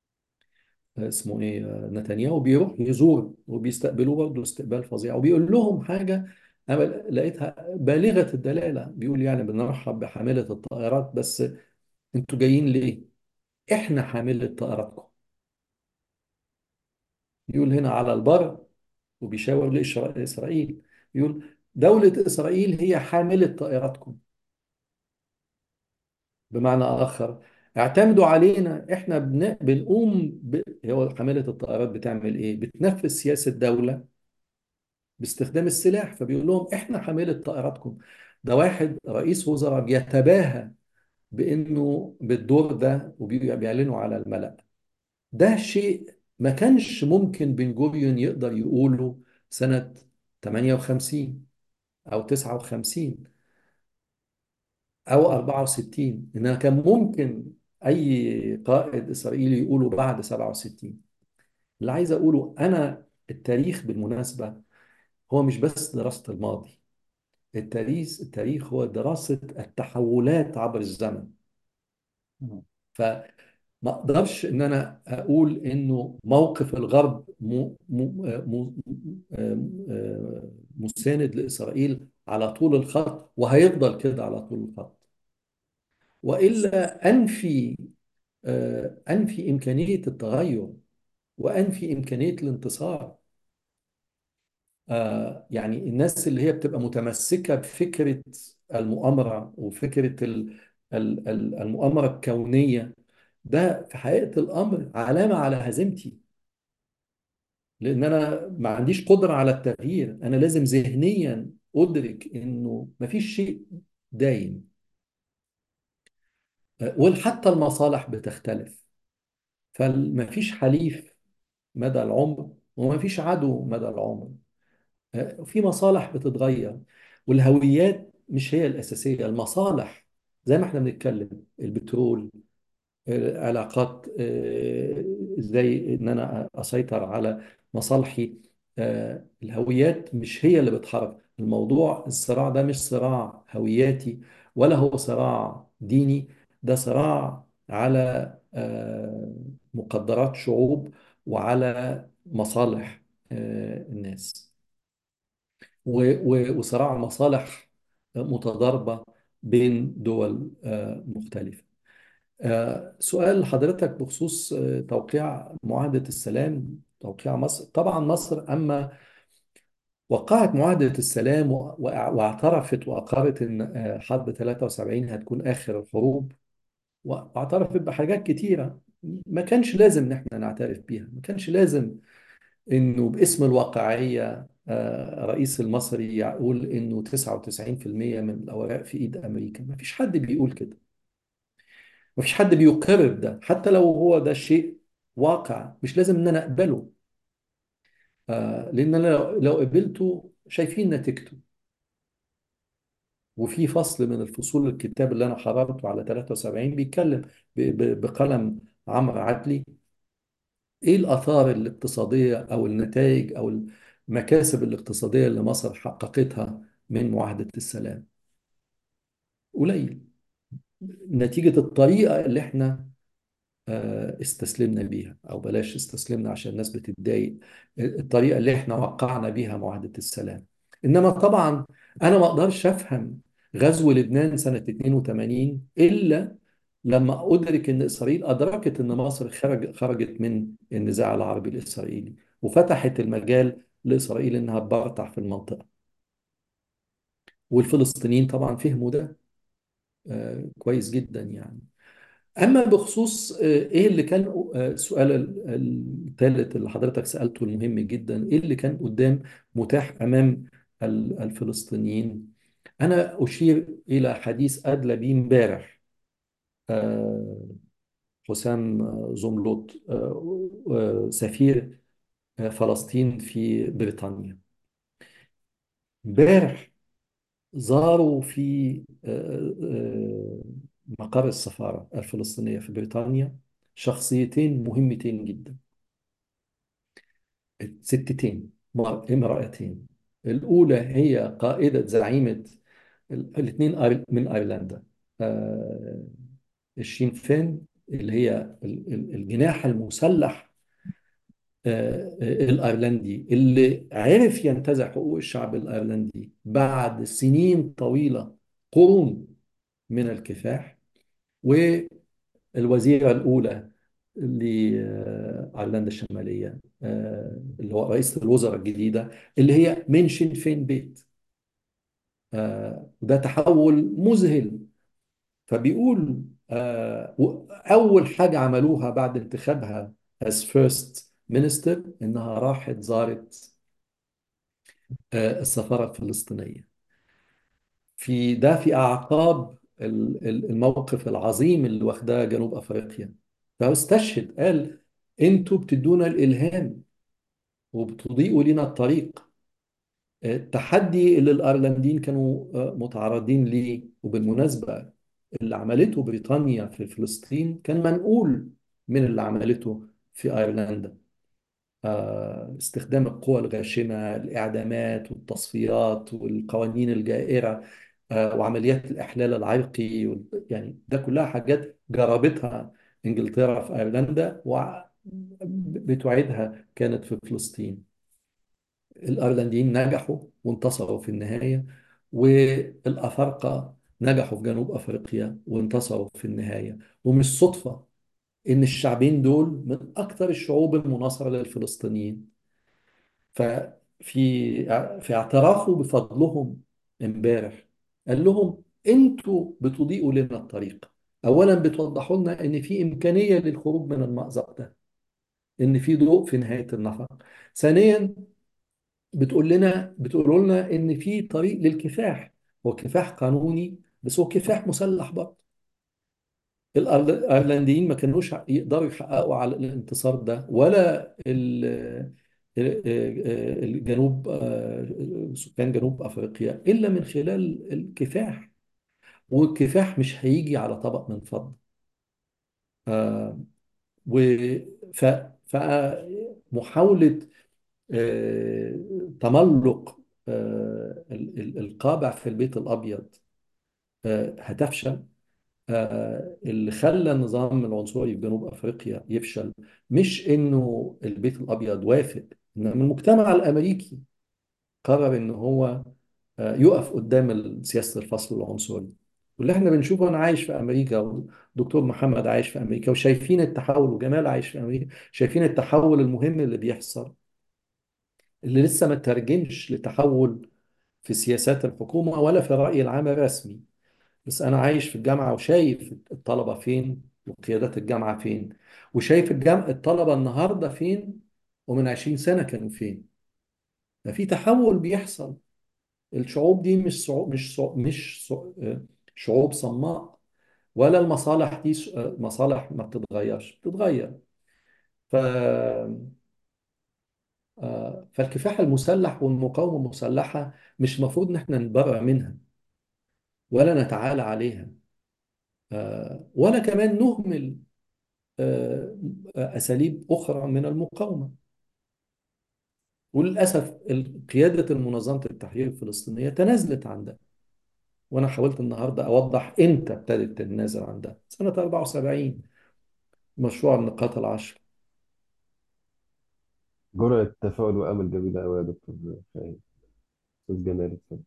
اسمه ايه آه، نتنياهو بيروح يزور وبيستقبلوه برضه استقبال فظيع وبيقول لهم حاجة انا لقيتها بالغه الدلاله بيقول يعني بنرحب بحامله الطائرات بس انتوا جايين ليه؟ احنا حامله طائراتكم يقول هنا على البر وبيشاور لإسرائيل يقول دولة إسرائيل هي حاملة طائراتكم بمعنى آخر اعتمدوا علينا احنا بن... بنقوم ب... هو حاملة الطائرات بتعمل ايه؟ بتنفذ سياسة دولة باستخدام السلاح فبيقول لهم احنا حاملة طائراتكم ده واحد رئيس وزراء بيتباهى بانه بالدور ده وبيعلنوا على الملأ ده شيء ما كانش ممكن بن جوريون يقدر يقوله سنة 58 أو 59 أو 64 إنها كان ممكن أي قائد إسرائيلي يقوله بعد 67 اللي عايز أقوله أنا التاريخ بالمناسبة هو مش بس دراسة الماضي التاريخ التاريخ هو دراسة التحولات عبر الزمن فما اقدرش ان انا اقول انه موقف الغرب م... م... م... مساند لاسرائيل على طول الخط وهيفضل كده على طول الخط والا انفي انفي امكانيه التغير وانفي امكانيه الانتصار يعني الناس اللي هي بتبقى متمسكه بفكره المؤامره وفكره المؤامره الكونيه ده في حقيقة الأمر علامة على هزيمتي لأن أنا ما عنديش قدرة على التغيير أنا لازم ذهنيا أدرك إنه ما فيش شيء دايم وحتى المصالح بتختلف فما فيش حليف مدى العمر وما فيش عدو مدى العمر في مصالح بتتغير والهويات مش هي الأساسية المصالح زي ما احنا بنتكلم البترول علاقات ازاي ان انا اسيطر على مصالحي الهويات مش هي اللي بتحرك الموضوع الصراع ده مش صراع هوياتي ولا هو صراع ديني ده صراع على مقدرات شعوب وعلى مصالح الناس وصراع مصالح متضاربة بين دول مختلفة سؤال لحضرتك بخصوص توقيع معاهدة السلام توقيع مصر طبعا مصر أما وقعت معاهدة السلام واعترفت وأقرت إن حرب 73 هتكون آخر الحروب واعترفت بحاجات كتيرة ما كانش لازم إن احنا نعترف بيها ما كانش لازم إنه باسم الواقعية الرئيس المصري يقول إنه 99% من الأوراق في إيد أمريكا ما فيش حد بيقول كده مفيش حد بيقرر ده حتى لو هو ده شيء واقع مش لازم ان انا اقبله آه لان انا لو, لو قبلته شايفين نتيجته وفي فصل من الفصول الكتاب اللي انا حررته على 73 بيتكلم بقلم عمرو عدلي ايه الاثار الاقتصاديه او النتائج او المكاسب الاقتصاديه اللي مصر حققتها من معاهده السلام قليل نتيجة الطريقة اللي احنا استسلمنا بيها او بلاش استسلمنا عشان الناس بتتضايق الطريقة اللي احنا وقعنا بيها معاهدة السلام انما طبعا انا ما اقدرش افهم غزو لبنان سنة 82 الا لما ادرك ان اسرائيل ادركت ان مصر خرج خرجت من النزاع العربي الاسرائيلي وفتحت المجال لاسرائيل انها تبرطع في المنطقة والفلسطينيين طبعا فهموا ده آه كويس جدا يعني اما بخصوص آه ايه اللي كان آه السؤال الثالث اللي حضرتك سالته المهم جدا ايه اللي كان قدام متاح امام الفلسطينيين انا اشير الى حديث ادلى بيه امبارح حسام زملوط سفير فلسطين في بريطانيا امبارح زاروا في مقر السفارة الفلسطينية في بريطانيا شخصيتين مهمتين جدا ستتين امرأتين الأولى هي قائدة زعيمة الاثنين من أيرلندا الشين فين اللي هي الجناح المسلح آه، الأيرلندي اللي عرف ينتزع حقوق الشعب الأيرلندي بعد سنين طويلة قرون من الكفاح والوزيرة الأولى لأيرلندا الشمالية آه، اللي هو رئيسة الوزراء الجديدة اللي هي من شين فين بيت آه، وده تحول مذهل فبيقول آه، أول حاجة عملوها بعد انتخابها as first minister إنها راحت زارت آه، السفارة الفلسطينية في ده في أعقاب ال- ال- الموقف العظيم اللي واخداه جنوب أفريقيا فاستشهد قال أنتوا بتدونا الإلهام وبتضيئوا لنا الطريق التحدي اللي الأيرلنديين كانوا آه، متعرضين ليه وبالمناسبة اللي عملته بريطانيا في فلسطين كان منقول من اللي عملته في أيرلندا آه، استخدام القوى الغاشمة الإعدامات والتصفيات والقوانين الجائرة آه، وعمليات الإحلال العرقي وال- يعني ده كلها حاجات جربتها إنجلترا في أيرلندا وبتوعدها كانت في فلسطين الأيرلنديين نجحوا وانتصروا في النهاية والأفارقة نجحوا في جنوب أفريقيا وانتصروا في النهاية ومش صدفة إن الشعبين دول من أكثر الشعوب المناصرة للفلسطينيين ففي في اعترافه بفضلهم امبارح قال لهم انتوا بتضيئوا لنا الطريق اولا بتوضحوا لنا ان في امكانيه للخروج من المأزق ده ان في ضوء في نهايه النفق ثانيا بتقول لنا بتقولوا لنا ان في طريق للكفاح هو كفاح قانوني بس هو كفاح مسلح برضه الايرلنديين ما كانوش يقدروا يحققوا على الانتصار ده ولا ال- الجنوب سكان جنوب افريقيا الا من خلال الكفاح والكفاح مش هيجي على طبق من فضة آه، و ف فمحاولة آه، تملق آه، ال- ال- القابع في البيت الأبيض آه، هتفشل آه، اللي خلى النظام العنصري في جنوب افريقيا يفشل مش انه البيت الابيض وافق انما المجتمع الامريكي قرر ان هو آه، يقف قدام سياسه الفصل العنصري واللي احنا بنشوفه انا عايش في امريكا والدكتور محمد عايش في امريكا وشايفين التحول وجمال عايش في امريكا شايفين التحول المهم اللي بيحصل اللي لسه ما ترجمش لتحول في سياسات الحكومه ولا في الراي العام الرسمي بس أنا عايش في الجامعة وشايف الطلبة فين وقيادات الجامعة فين وشايف الجامعة الطلبة النهاردة فين ومن 20 سنة كانوا فين ففي تحول بيحصل الشعوب دي مش صعوب مش صعوب مش صعوب شعوب صماء ولا المصالح دي س- مصالح ما بتتغيرش بتتغير ف آه، فالكفاح المسلح والمقاومة المسلحة مش المفروض ان احنا نتبرع منها ولا نتعالى عليها آه، ولا كمان نهمل آه، أساليب أخرى من المقاومة وللأسف ال- قيادة المنظمة التحرير الفلسطينية تنازلت عن ده وأنا حاولت النهاردة أوضح إمتى ابتدت تتنازل عن ده سنة 74 مشروع النقاط العشر جرعة تفاؤل وأمل جميلة أوي يا دكتور خالد أستاذ جمال اتفضل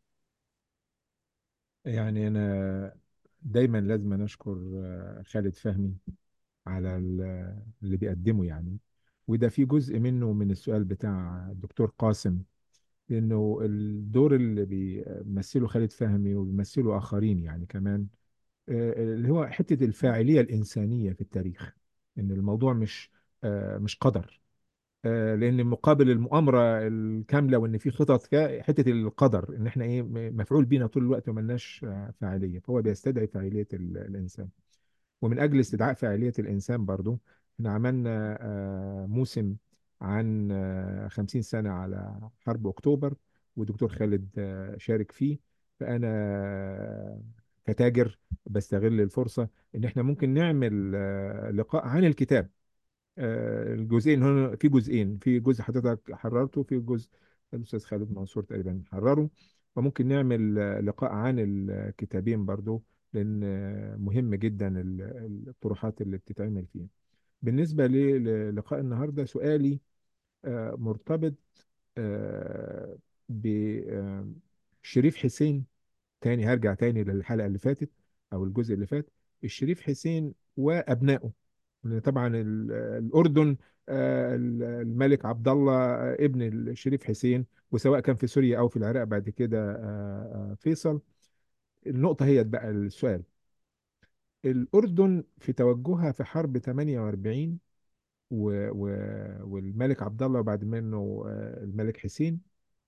يعني أنا دايما لازم أشكر آه، خالد فهمي على ال- اللي بيقدمه يعني وده في جزء منه من السؤال بتاع الدكتور قاسم لأنه الدور اللي بيمثله خالد فهمي وبيمثله آخرين يعني كمان آه، اللي هو حتة الفاعلية الإنسانية في التاريخ إن الموضوع مش آه، مش قدر آه، لان مقابل المؤامره الكامله وان في خطط كا- حته القدر ان احنا ايه م- مفعول بينا طول الوقت وملناش آه، فاعليه فهو بيستدعي فاعليه ال- الانسان ومن اجل استدعاء فاعليه الانسان برضو احنا عملنا آه، موسم عن آه، 50 سنه على حرب اكتوبر ودكتور خالد آه، شارك فيه فانا آه، كتاجر بستغل الفرصه ان احنا ممكن نعمل آه، لقاء عن الكتاب آه، الجزئين هنا في جزئين في جزء حضرتك حررته في جزء الاستاذ خالد منصور تقريبا حرره فممكن نعمل آه، لقاء عن الكتابين برضو لان آه، مهم جدا ال- الطروحات اللي بتتعمل فيه بالنسبة ل- للقاء النهاردة سؤالي آه، مرتبط آه، بشريف حسين تاني هرجع تاني للحلقة اللي فاتت أو الجزء اللي فات الشريف حسين وأبنائه لأن طبعا ال- الأردن آه، الملك عبد الله آه، ابن الشريف حسين وسواء كان في سوريا أو في العراق بعد كده آه، آه، فيصل النقطة هي بقى السؤال الأردن في توجهها في حرب 48 و... و... والملك عبد الله وبعد منه آه، الملك حسين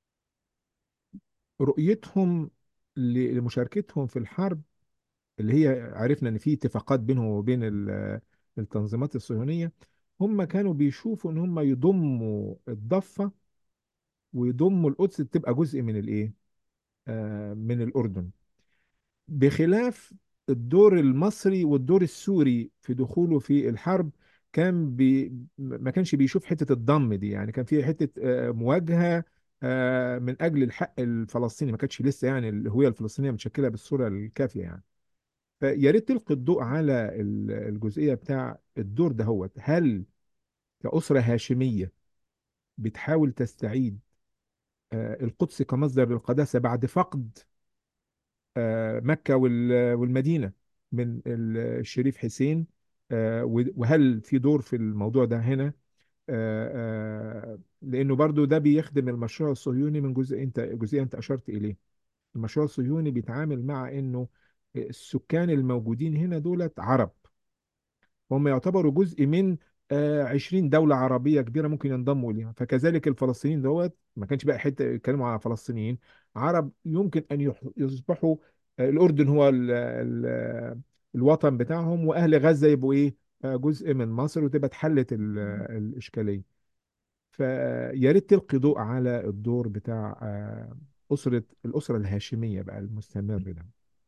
رؤيتهم ل- لمشاركتهم في الحرب اللي هي عرفنا ان في اتفاقات بينهم وبين ال- التنظيمات الصهيونية هم كانوا بيشوفوا ان هم يضموا الضفة ويضموا القدس تبقى جزء من الايه آه من الأردن بخلاف الدور المصري والدور السوري في دخوله في الحرب كان بي ما كانش بيشوف حتة الضم دي يعني كان في حتة آه، مواجهة آه، من أجل الحق الفلسطيني ما كانتش لسه يعني الهوية الفلسطينية متشكلة بالصورة الكافية يعني فيا ريت تلقي الضوء على ال- الجزئية بتاع الدور ده هو هل كأسرة هاشمية بتحاول تستعيد آه، القدس كمصدر للقداسة بعد فقد آه، مكة وال- والمدينة من ال- الشريف حسين آه، وهل في دور في الموضوع ده هنا آه، آه، لأنه برضو ده بيخدم المشروع الصهيوني من جزء أنت جزئية أنت أشرت إليه المشروع الصهيوني بيتعامل مع إنه السكان الموجودين هنا دولت عرب هم يعتبروا جزء من آه، 20 دولة عربية كبيرة ممكن ينضموا إليها فكذلك الفلسطينيين دوت ما كانش بقى حتة يتكلموا على فلسطينيين عرب يمكن أن يح- يصبحوا آه، الأردن هو ال ال الوطن بتاعهم وأهل غزة يبقوا إيه آه، جزء من مصر وتبقى اتحلت ال- الإشكالية فيا ريت تلقي ضوء على الدور بتاع آه، أسرة الأسرة الهاشمية بقى المستمر ده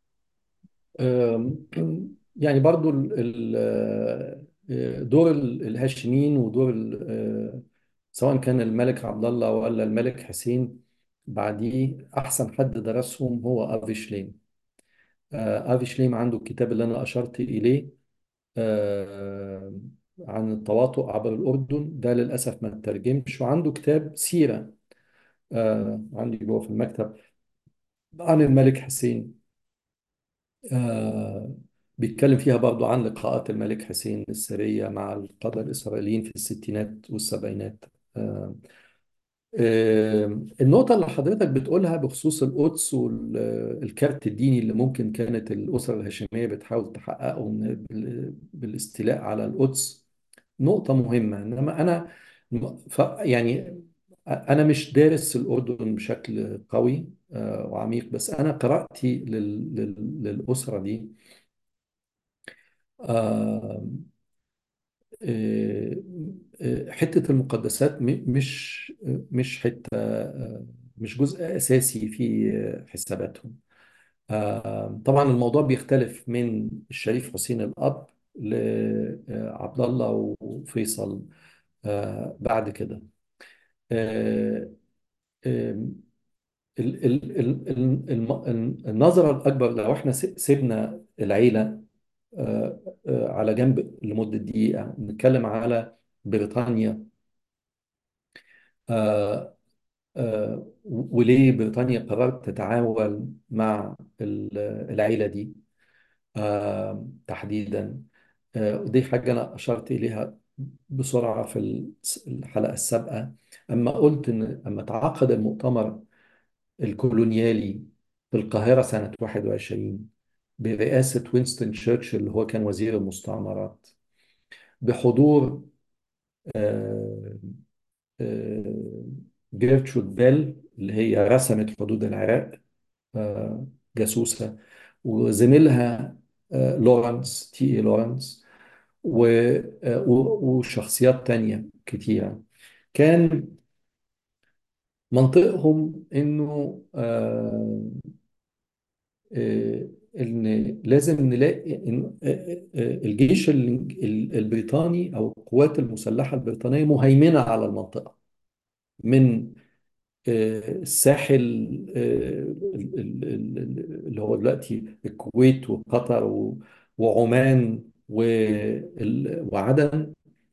أم، يعني برضو ال- ال- آه، دور ال- الهاشميين ودور ال- آه، سواء كان الملك عبد الله ولا الملك حسين بعديه أحسن حد درسهم هو أفي شليم آه، أفي شليم عنده الكتاب اللي أنا أشرت إليه آه، عن التواطؤ عبر الأردن ده للأسف ما ترجمش وعنده كتاب سيرة آه، عندي جوه في المكتب عن الملك حسين آه بيتكلم فيها برضو عن لقاءات الملك حسين السرية مع القادة الإسرائيليين في الستينات والسبعينات آه آه النقطة اللي حضرتك بتقولها بخصوص القدس والكارت الديني اللي ممكن كانت الأسرة الهاشمية بتحاول تحققه من- بال- بالاستيلاء على القدس نقطة مهمة إنما أنا ف يعني أنا مش دارس الأردن بشكل قوي آه، وعميق بس أنا قراءتي لل... لل... للأسرة دي آه، آه، آه، حتة المقدسات م- مش مش حتة آه، مش جزء أساسي في آه، حساباتهم آه، طبعا الموضوع بيختلف من الشريف حسين الأب لعبد الله وفيصل آه، بعد كده آه، آه، ال- ال- ال- ال- الم- النظرة الأكبر لو احنا س- سيبنا العيلة آه، آه، على جنب لمدة دقيقة نتكلم على بريطانيا آه، آه، وليه بريطانيا قررت تتعاون مع ال- العيلة دي آه، تحديدا آه، ودي حاجة أنا أشرت إليها بسرعة في الس- الحلقة السابقة أما قلت إن أما تعقد المؤتمر الكولونيالي في القاهرة سنة 21 برئاسة وينستون تشرشل اللي هو كان وزير المستعمرات بحضور آه، آه، جيرترود بيل اللي هي رسمت حدود العراق آه، جاسوسة وزميلها آه، لورنس تي اي لورنس و- آه، و- وشخصيات تانية كتيرة كان منطقهم انه آه، آه، ان لازم نلاقي إن آه، آه، الجيش ال- ال- البريطاني او القوات المسلحه البريطانيه مهيمنه على المنطقه من آه، الساحل آه، ال- ال- ال- اللي هو دلوقتي الكويت وقطر و- وعمان وال- وعدن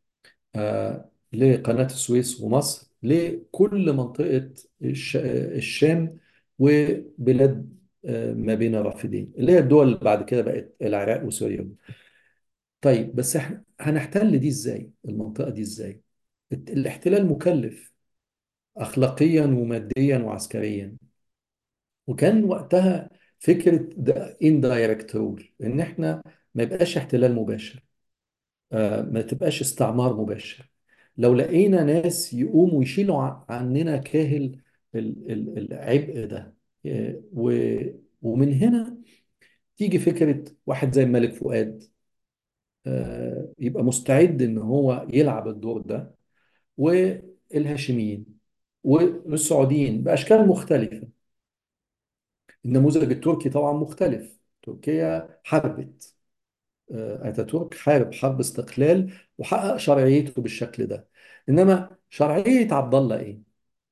آه، لقناة السويس ومصر لكل منطقة الش- الشام وبلاد آه، ما بين الرافدين اللي هي الدول اللي بعد كده بقت العراق وسوريا طيب بس احنا هنحتل دي ازاي المنطقة دي ازاي الت- الاحتلال مكلف أخلاقيا وماديا وعسكريا وكان وقتها فكرة ده indirect rule إن إحنا ما يبقاش احتلال مباشر آه، ما تبقاش استعمار مباشر لو لقينا ناس يقوموا يشيلوا ع- عننا كاهل ال- ال- العبء ده آه، و- ومن هنا تيجي فكرة واحد زي الملك فؤاد آه، يبقى مستعد إن هو يلعب الدور ده والهاشميين والسعوديين بأشكال مختلفة النموذج التركي طبعا مختلف تركيا حاربت آه، اتاتورك حارب حرب استقلال وحقق شرعيته بالشكل ده انما شرعيه عبد الله ايه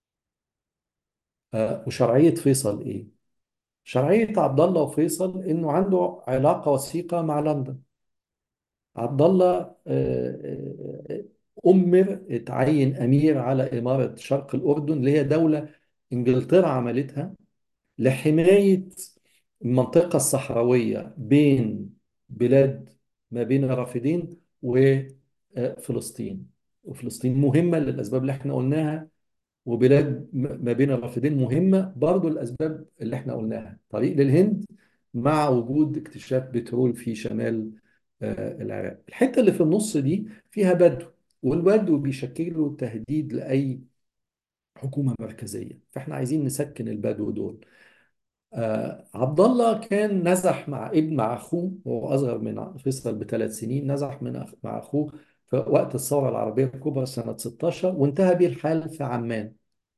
آه، وشرعيه فيصل ايه شرعيه عبد الله وفيصل انه عنده علاقه وثيقه مع لندن عبد الله آه، آه، آه، امر اتعين امير على اماره شرق الاردن اللي هي دوله انجلترا عملتها لحماية المنطقة الصحراوية بين بلاد ما بين الرافدين وفلسطين وفلسطين مهمة للأسباب اللي احنا قلناها وبلاد م- ما بين الرافدين مهمة برضو الأسباب اللي احنا قلناها طريق للهند مع وجود اكتشاف بترول في شمال آه، العراق الحتة اللي في النص دي فيها بدو والبدو بيشكلوا تهديد لأي حكومة مركزية فاحنا عايزين نسكن البدو دول آه عبد الله كان نزح مع ابن مع اخوه وهو اصغر من فيصل بثلاث سنين نزح من أخ مع اخوه في وقت الثوره العربيه الكبرى سنه 16 وانتهى به الحال في عمان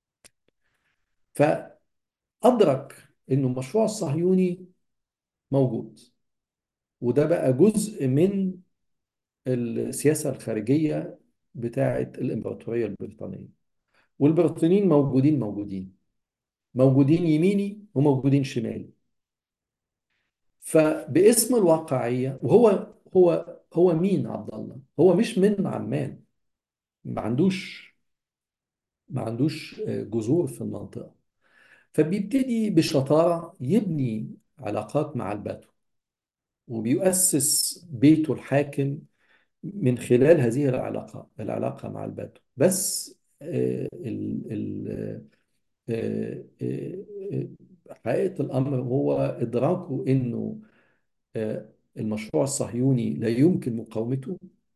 فادرك انه المشروع الصهيوني موجود وده بقى جزء من السياسه الخارجيه بتاعه الامبراطوريه البريطانيه والبريطانيين موجودين موجودين موجودين يميني وموجودين شمالي فباسم الواقعية وهو هو هو مين عبد الله؟ هو مش من عمان ما عندوش ما عندوش آه، جذور في المنطقة فبيبتدي بشطارة يبني علاقات مع البدو وبيؤسس بيته الحاكم من خلال هذه العلاقة العلاقة مع البدو بس آه، ال ال آه، آه، آه، حقيقة الأمر هو إدراكه إنه آه، المشروع الصهيوني لا يمكن مقاومته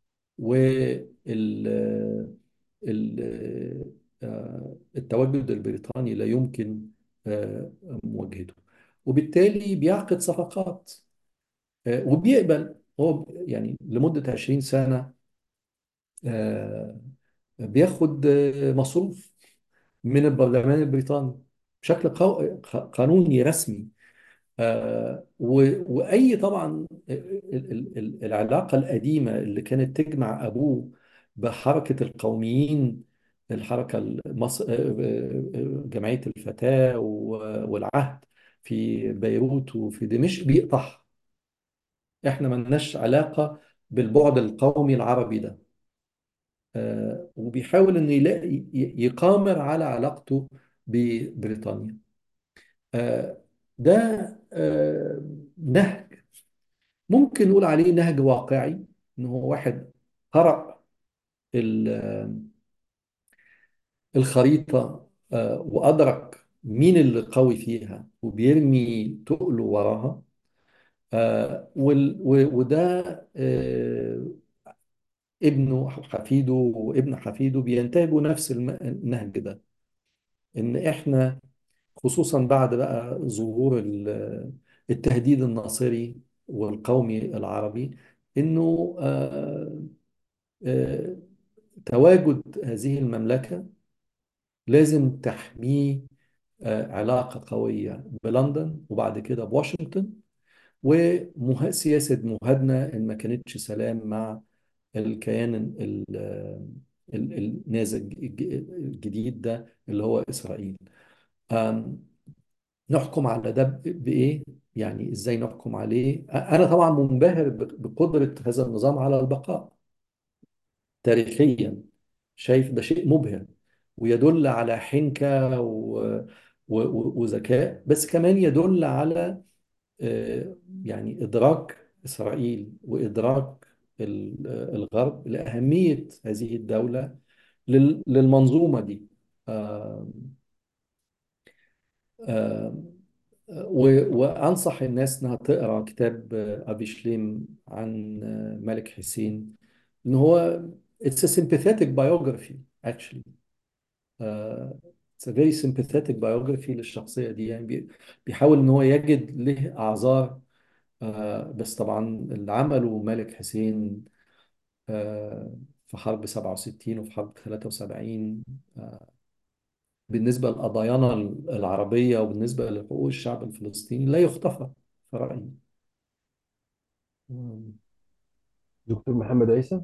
والتواجد البريطاني لا يمكن آه، مواجهته وبالتالي بيعقد صفقات آه، وبيقبل هو يعني لمدة 20 سنة آه، بياخد آه، مصروف من البرلمان البريطاني بشكل قو- قانوني رسمي آه، و- وأي طبعا ال- ال- ال- العلاقة القديمة اللي كانت تجمع أبوه بحركة القوميين الحركة المص... آه، آه، آه، جمعية الفتاة و- والعهد في بيروت وفي دمشق بيقطعها احنا ملناش علاقة بالبعد القومي العربي ده آه، وبيحاول انه يلاقي ي- يقامر على علاقته ببريطانيا آه، ده آه، نهج ممكن نقول عليه نهج واقعي ان هو واحد قرأ ال- الخريطة آه، وأدرك مين اللي قوي فيها وبيرمي تقله وراها آه، وال- و- وده آه، ابنه حفيده وابن حفيده بينتهجوا نفس الم- النهج ده ان احنا خصوصا بعد بقى ظهور ال- التهديد الناصري والقومي العربي انه آه، آه، تواجد هذه المملكة لازم تحميه آه، علاقة قوية بلندن وبعد كده بواشنطن وسياسة مهادنة إن ما كانتش سلام مع الكيان ال- ال- النازج الج- الجديد ده اللي هو إسرائيل آم، نحكم على ده ب- بإيه؟ يعني إزاي نحكم عليه؟ أنا طبعا منبهر ب- بقدرة هذا النظام على البقاء تاريخيا شايف ده شيء مبهر ويدل على حنكة و... و... و- وذكاء بس كمان يدل على آه، يعني إدراك إسرائيل وإدراك ال- الغرب لأهمية هذه الدولة لل- للمنظومة دي آه، آه، و- وأنصح الناس إنها تقرأ كتاب أبي شليم عن ملك حسين إن هو it's a sympathetic biography actually uh, it's a very sympathetic biography للشخصية دي يعني بي- بيحاول إن هو يجد له أعذار آه، بس طبعا اللي عمله ملك حسين آه، في حرب 67 وفي حرب 73 آه، بالنسبة لقضايانا العربية وبالنسبة لحقوق الشعب الفلسطيني لا يغتفر في رأيي مم. دكتور محمد عيسى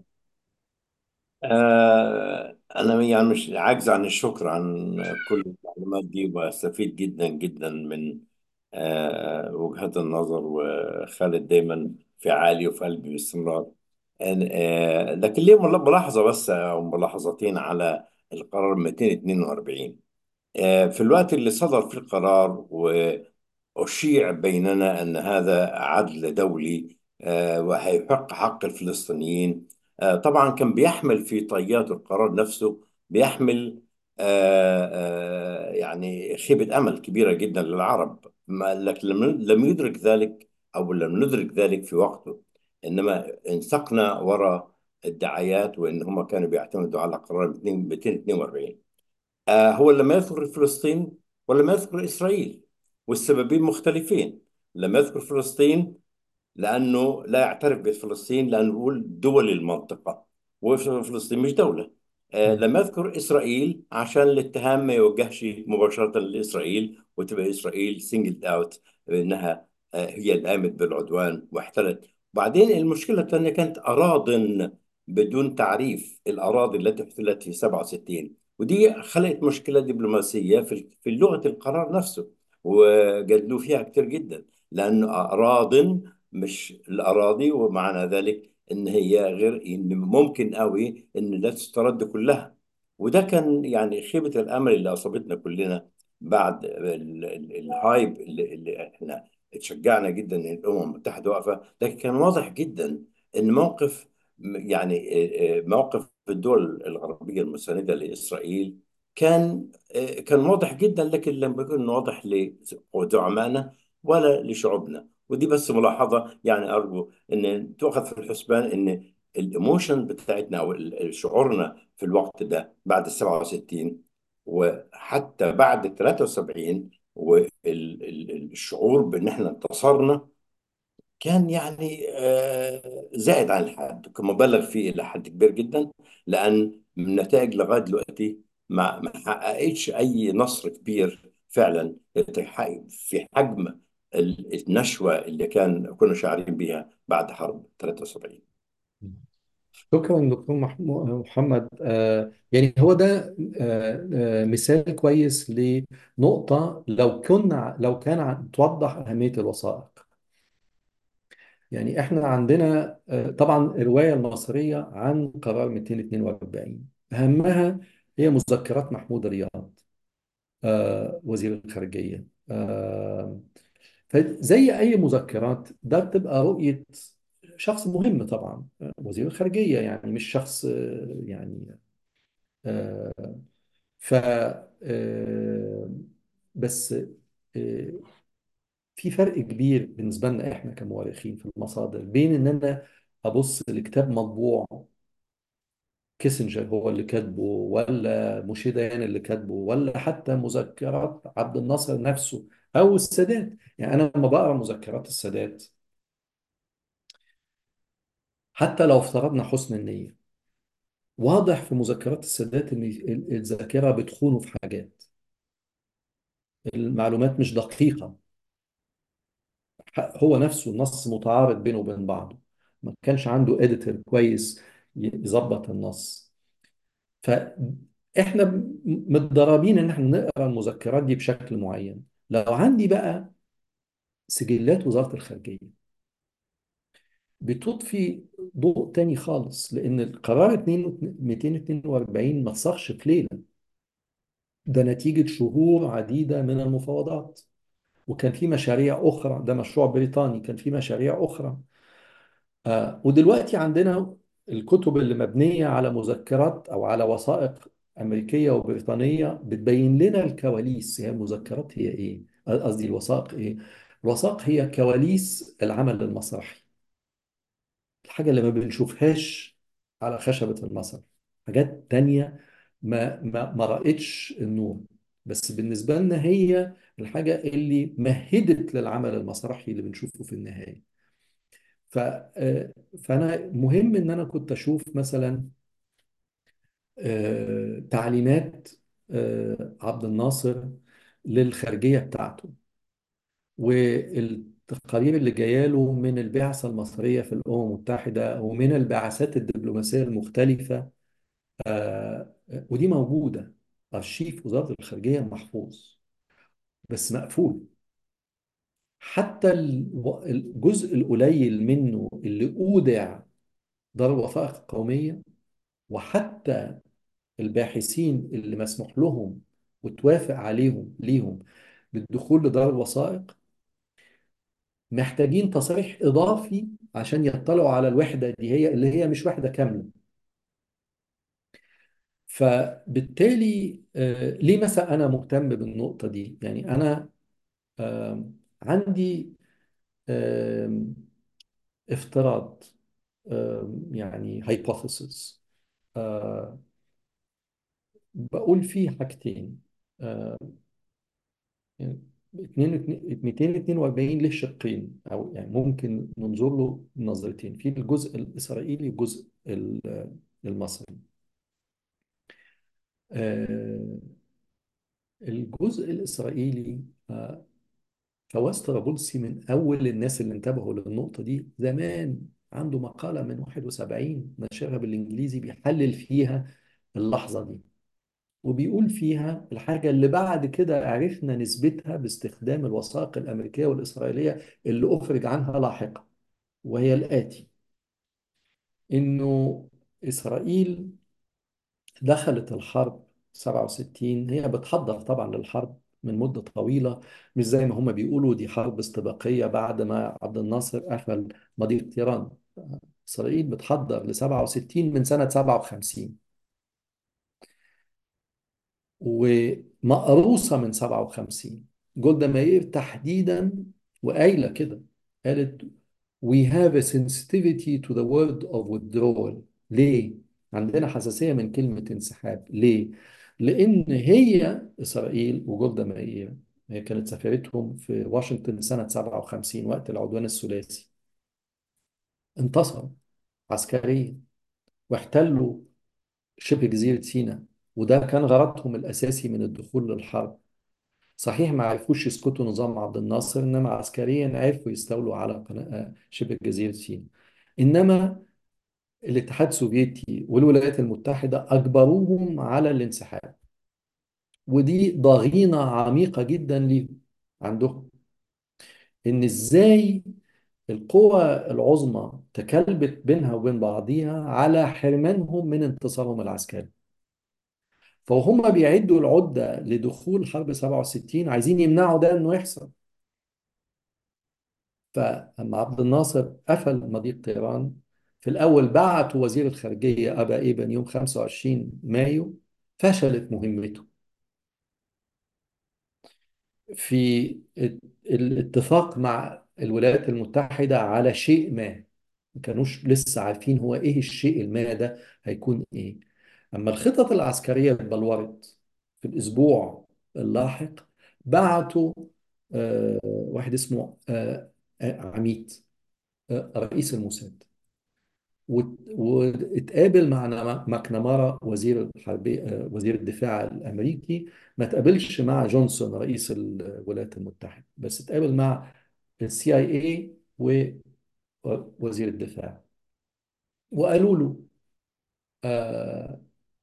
آه أنا يعني مش عاجز عن الشكر عن كل المعلومات دي وأستفيد جدا جدا من آه وجهات النظر وخالد دايما في عالي وفي قلبي باستمرار آه لكن ليه ملاحظة بس أو ملاحظتين على القرار 242 آه في الوقت اللي صدر فيه القرار أشيع بيننا أن هذا عدل دولي آه، وهيحق حق الفلسطينيين آه، طبعا كان بيحمل في طيات القرار نفسه بيحمل آه، آه، يعني خيبة أمل كبيرة جدا للعرب ما- لكن لم لم يدرك ذلك أو لم ندرك ذلك في وقته إنما انسقنا وراء الدعايات وإن هم كانوا بيعتمدوا على قرار 242 آه، هو لما يذكر فلسطين ولما يذكر إسرائيل والسببين مختلفين لما يذكر فلسطين لأنه لا يعترف بفلسطين لأنه يقول دول المنطقة وفلسطين مش دولة آه، لما يذكر إسرائيل عشان الاتهام ما يوجهش مباشرة لإسرائيل وتبقى إسرائيل سنجلد أوت إنها آه، هي اللي قامت بالعدوان واحتلت بعدين المشكلة الثانية كانت أراضٍ بدون تعريف الأراضي التي احتلت في 67 ودي خلقت مشكلة دبلوماسية في في لغة القرار نفسه وجدلوا فيها كتير جدا لأنه أراضٍ مش الأراضي ومعنى ذلك إن هي غير إن ممكن قوي إن لا تسترد كلها وده كان يعني خيبة الأمل اللي أصابتنا كلنا بعد ال- ال- الهايب اللي, اللي إحنا اتشجعنا جدا إن الأمم المتحدة واقفة لكن كان واضح جدا إن موقف يعني آه، آه، موقف الدول الغربية المساندة لإسرائيل كان آه، كان واضح جدا لكن لم يكن واضح لزعمائنا ولا لشعوبنا ودي بس ملاحظة يعني أرجو أن تؤخذ في الحسبان أن الإيموشن بتاعتنا أو ال- شعورنا في الوقت ده بعد ال 67 وحتى بعد ال 73 والشعور بأن احنا انتصرنا كان يعني آه، زائد عن الحد كان مبالغ فيه إلى حد كبير جدا لأن من النتائج لغاية دلوقتي ما ما حققتش أي نصر كبير فعلا يتحقق في حجم ال- النشوة اللي كان كنا شاعرين بيها بعد حرب 73 شكرا دكتور محمو- محمد آه، يعني هو ده آه، آه، مثال كويس لنقطة لو كنا لو كان ع- توضح أهمية الوثائق يعني احنا عندنا آه، طبعا الرواية المصرية عن قرار 242 أهمها هي مذكرات محمود رياض آه، وزير الخارجية آه، فزي أي مذكرات ده بتبقى رؤية شخص مهم طبعا آه، وزير الخارجية يعني مش شخص آه، يعني آه، ف آه، بس آه، في فرق كبير بالنسبة لنا احنا كمؤرخين في المصادر بين ان انا ابص لكتاب مطبوع كيسنجر هو اللي كاتبه ولا موشي ديان اللي كاتبه ولا حتى مذكرات عبد الناصر نفسه او السادات يعني انا لما بقرا مذكرات السادات حتى لو افترضنا حسن النية واضح في مذكرات السادات ان ال- الذاكرة بتخونه في حاجات المعلومات مش دقيقة هو نفسه النص متعارض بينه وبين بعضه ما كانش عنده اديتور كويس يظبط النص فاحنا متدربين ان احنا نقرا المذكرات دي بشكل معين لو عندي بقى سجلات وزارة الخارجية بتضفي ضوء تاني خالص لأن القرار 242 ما اتصاغش في ليلة ده نتيجة شهور عديدة من المفاوضات وكان في مشاريع أخرى ده مشروع بريطاني كان في مشاريع أخرى آه ودلوقتي عندنا الكتب اللي مبنية على مذكرات أو على وثائق أمريكية وبريطانية بتبين لنا الكواليس هي المذكرات هي إيه قصدي الوثائق إيه الوثائق هي كواليس العمل المسرحي الحاجة اللي ما بنشوفهاش على خشبة المسرح حاجات تانية ما ما ما رأتش النور بس بالنسبة لنا هي الحاجة اللي مهدت للعمل المسرحي اللي بنشوفه في النهاية ف آه، فأنا مهم إن أنا كنت أشوف مثلا آه، تعليمات آه، عبد الناصر للخارجية بتاعته والتقارير اللي جايه له من البعثة المصرية في الأمم المتحدة ومن البعثات الدبلوماسية المختلفة آه، ودي موجودة أرشيف وزارة الخارجية محفوظ بس مقفول حتى الو- الجزء القليل منه اللي أودع دار الوثائق القومية وحتى الباحثين اللي مسموح لهم وتوافق عليهم ليهم بالدخول لدار الوثائق محتاجين تصريح إضافي عشان يطلعوا على الوحدة دي هي اللي هي مش وحدة كاملة فبالتالي آه، ليه مثلا أنا مهتم بالنقطة دي يعني أنا آم، عندي آم، افتراض آم، يعني hypothesis آه، بقول فيه حاجتين آه، يعني 242 له شقين او يعني ممكن ننظر له نظرتين في الجزء الاسرائيلي والجزء ال- المصري آه، الجزء الاسرائيلي آه، فواز طرابلسي من اول الناس اللي انتبهوا للنقطه دي زمان عنده مقاله من 71 نشرها بالانجليزي بيحلل فيها اللحظه دي وبيقول فيها الحاجة اللي بعد كده عرفنا نثبتها باستخدام الوثائق الأمريكية والإسرائيلية اللي أفرج عنها لاحقا وهي الآتي إنه إسرائيل دخلت الحرب 67 هي بتحضر طبعا للحرب من مدة طويلة مش زي ما هم بيقولوا دي حرب استباقية بعد ما عبد الناصر قفل مضيق تيران إسرائيل بتحضر ل 67 من سنة 57 ومقروصة من 57 جولدا مائير تحديدا وقايلة كده قالت we have a sensitivity to the word of withdrawal ليه؟ عندنا حساسية من كلمة انسحاب ليه؟ لأن هي إسرائيل وجولدا مائير هي كانت سفيرتهم في واشنطن سنة 57 وقت العدوان الثلاثي انتصروا عسكريا واحتلوا شبه جزيرة سيناء وده كان غرضهم الأساسي من الدخول للحرب صحيح ما عرفوش يسقطوا نظام عبد الناصر إنما عسكريا عرفوا يستولوا على قناة شبه جزيرة سيناء إنما الاتحاد السوفيتي والولايات المتحدة أجبروهم على الانسحاب ودي ضغينة عميقة جدا ليهم عندهم إن إزاي القوى العظمى تكلبت بينها وبين بعضيها على حرمانهم من انتصارهم العسكري فهم بيعدوا العدة لدخول حرب 67 عايزين يمنعوا ده انه يحصل فأما عبد الناصر قفل مضيق طيران في الأول بعتوا وزير الخارجية أبا إيبن يوم 25 مايو فشلت مهمته في الاتفاق مع الولايات المتحدة على شيء ما ما كانوش لسه عارفين هو ايه الشيء الما ده هيكون ايه اما الخطط العسكرية اتبلورت في الاسبوع اللاحق بعتوا آه واحد اسمه آه آه عميد آه رئيس الموساد وات- واتقابل مع نما- ماكنامارا وزير الحربية آه، وزير الدفاع الأمريكي ما تقابلش مع جونسون رئيس الولايات المتحدة بس اتقابل مع السي اي اي ووزير الدفاع وقالوا له آه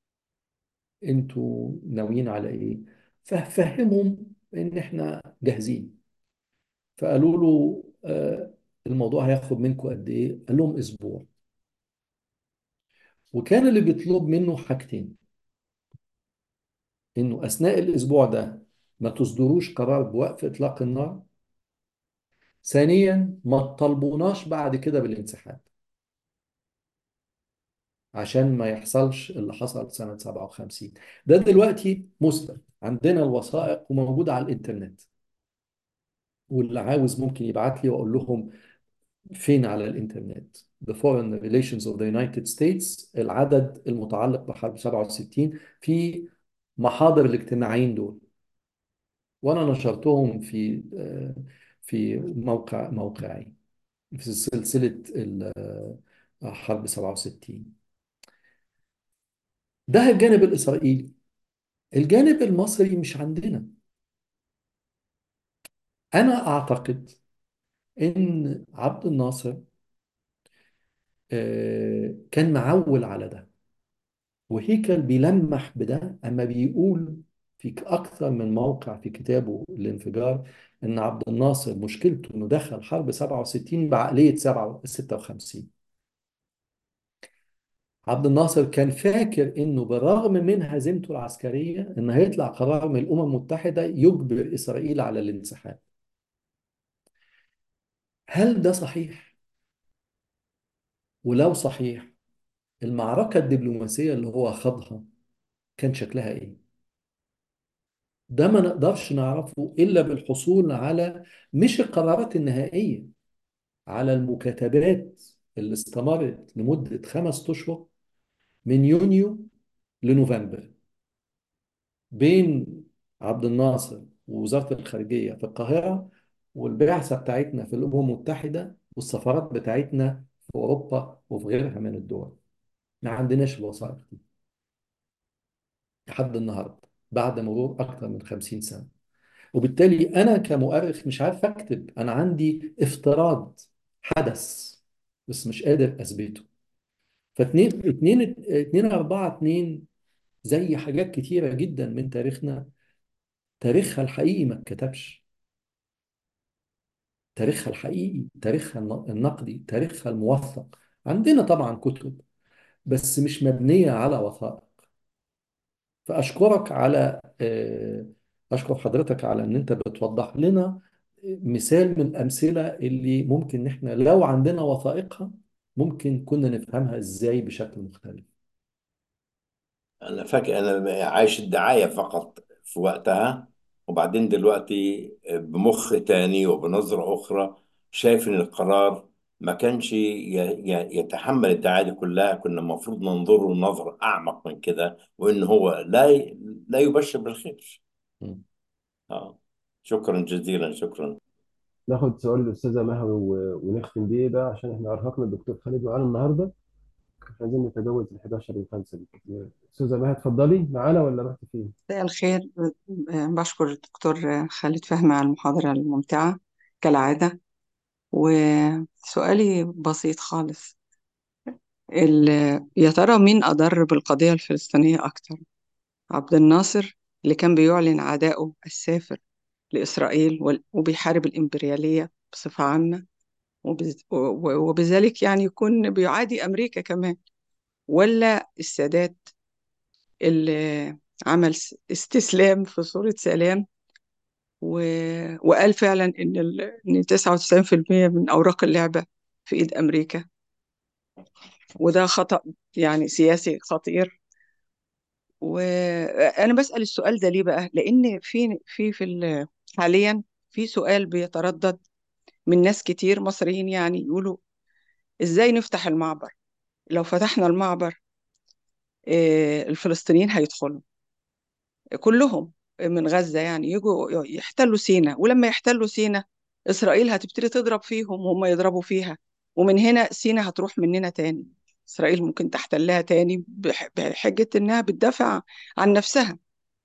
انتوا ناويين على ايه ففهمهم ان احنا جاهزين فقالوا له آه الموضوع هياخد منكم قد ايه قال لهم اسبوع وكان اللي بيطلب منه حاجتين انه اثناء الاسبوع ده ما تصدروش قرار بوقف اطلاق النار ثانيا ما تطالبوناش بعد كده بالانسحاب عشان ما يحصلش اللي حصل سنة 57 ده دلوقتي مثبت عندنا الوثائق وموجودة على الإنترنت واللي عاوز ممكن يبعت لي وأقول لهم فين على الإنترنت The Foreign Relations of the United States العدد المتعلق بحرب 67 في محاضر الاجتماعين دول وأنا نشرتهم في في موقع موقعي في سلسلة ال- حرب 67 ده الجانب الإسرائيلي الجانب المصري مش عندنا أنا أعتقد إن عبد الناصر آه، كان معول على ده وهيكل بيلمح بده أما بيقول في أكثر من موقع في كتابه الانفجار إن عبد الناصر مشكلته إنه دخل حرب 67 بعقلية 56 عبد الناصر كان فاكر إنه بالرغم من هزيمته العسكرية إن هيطلع قرار من الأمم المتحدة يجبر إسرائيل على الانسحاب هل ده صحيح؟ ولو صحيح المعركة الدبلوماسية اللي هو خاضها كان شكلها إيه؟ ده ما نقدرش نعرفه إلا بالحصول على مش القرارات النهائية على المكاتبات اللي استمرت لمدة خمس أشهر من يونيو لنوفمبر بين عبد الناصر ووزارة الخارجية في القاهرة والبعثة بتاعتنا في الأمم المتحدة والسفارات بتاعتنا في أوروبا وفي غيرها من الدول ما عندناش الوثائق دي لحد النهاردة بعد مرور أكثر من خمسين سنة وبالتالي أنا كمؤرخ مش عارف أكتب أنا عندي افتراض حدث بس مش قادر أثبته فاتنين اتنين اتنين أربعة اتنين زي حاجات كتيرة جدا من تاريخنا تاريخها الحقيقي ما اتكتبش تاريخها الحقيقي تاريخها الن- النقدي تاريخها الموثق عندنا طبعا كتب بس مش مبنية على وثائق فأشكرك على آه، أشكر حضرتك على إن أنت بتوضح لنا مثال من الأمثلة اللي ممكن إحنا لو عندنا وثائقها ممكن كنا نفهمها إزاي بشكل مختلف أنا فاكر أنا عايش الدعاية فقط في وقتها وبعدين دلوقتي بمخ تاني وبنظرة أخرى شايف إن القرار ما كانش ي- ي- يتحمل الدعاية دي كلها كنا المفروض ننظره نظرة أعمق من كده وإن هو لا ي- لا يبشر بالخير م. آه. شكرا جزيلا شكرا ناخد سؤال الأستاذة مهوي و- ونختم بيه بقى عشان احنا أرهقنا الدكتور خالد معانا النهاردة مش عايزين نتجاوز ال 11 و 5 بالكتير أستاذة مها اتفضلي معانا ولا رحت فين؟ مساء الخير آه، بشكر الدكتور خالد فهمي على المحاضرة الممتعة كالعادة وسؤالي بسيط خالص ال- يا ترى مين أضر بالقضية الفلسطينية أكتر عبد الناصر اللي كان بيعلن عدائه السافر لإسرائيل وال- وبيحارب الإمبريالية بصفة عامة وبز- و- وبذلك يعني يكون بيعادي أمريكا كمان ولا السادات اللي عمل س- استسلام في صورة سلام و... وقال فعلا إن ال... إن 99% من أوراق اللعبة في إيد أمريكا وده خطأ يعني سياسي خطير وأنا بسأل السؤال ده ليه بقى؟ لأن في في في ال... حاليا في سؤال بيتردد من ناس كتير مصريين يعني يقولوا إزاي نفتح المعبر؟ لو فتحنا المعبر آه، الفلسطينيين هيدخلوا كلهم من غزة يعني يجوا يحتلوا سينا ولما يحتلوا سينا إسرائيل هتبتدي تضرب فيهم وهم يضربوا فيها ومن هنا سينا هتروح مننا تاني إسرائيل ممكن تحتلها تاني بح- بحجة إنها بتدافع عن نفسها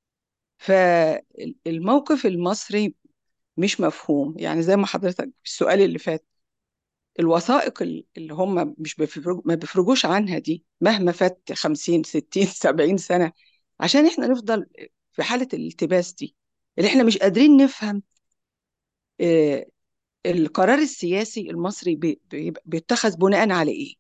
فالموقف المصري مش مفهوم يعني زي ما حضرتك في السؤال اللي فات الوثائق ال- اللي هم مش بيفرج ما بيفرجوش عنها دي مهما فات 50 60 70 سنة عشان احنا نفضل في حالة الالتباس دي اللي احنا مش قادرين نفهم آه، القرار السياسي المصري بي- بيبقى- بيتخذ بناء على ايه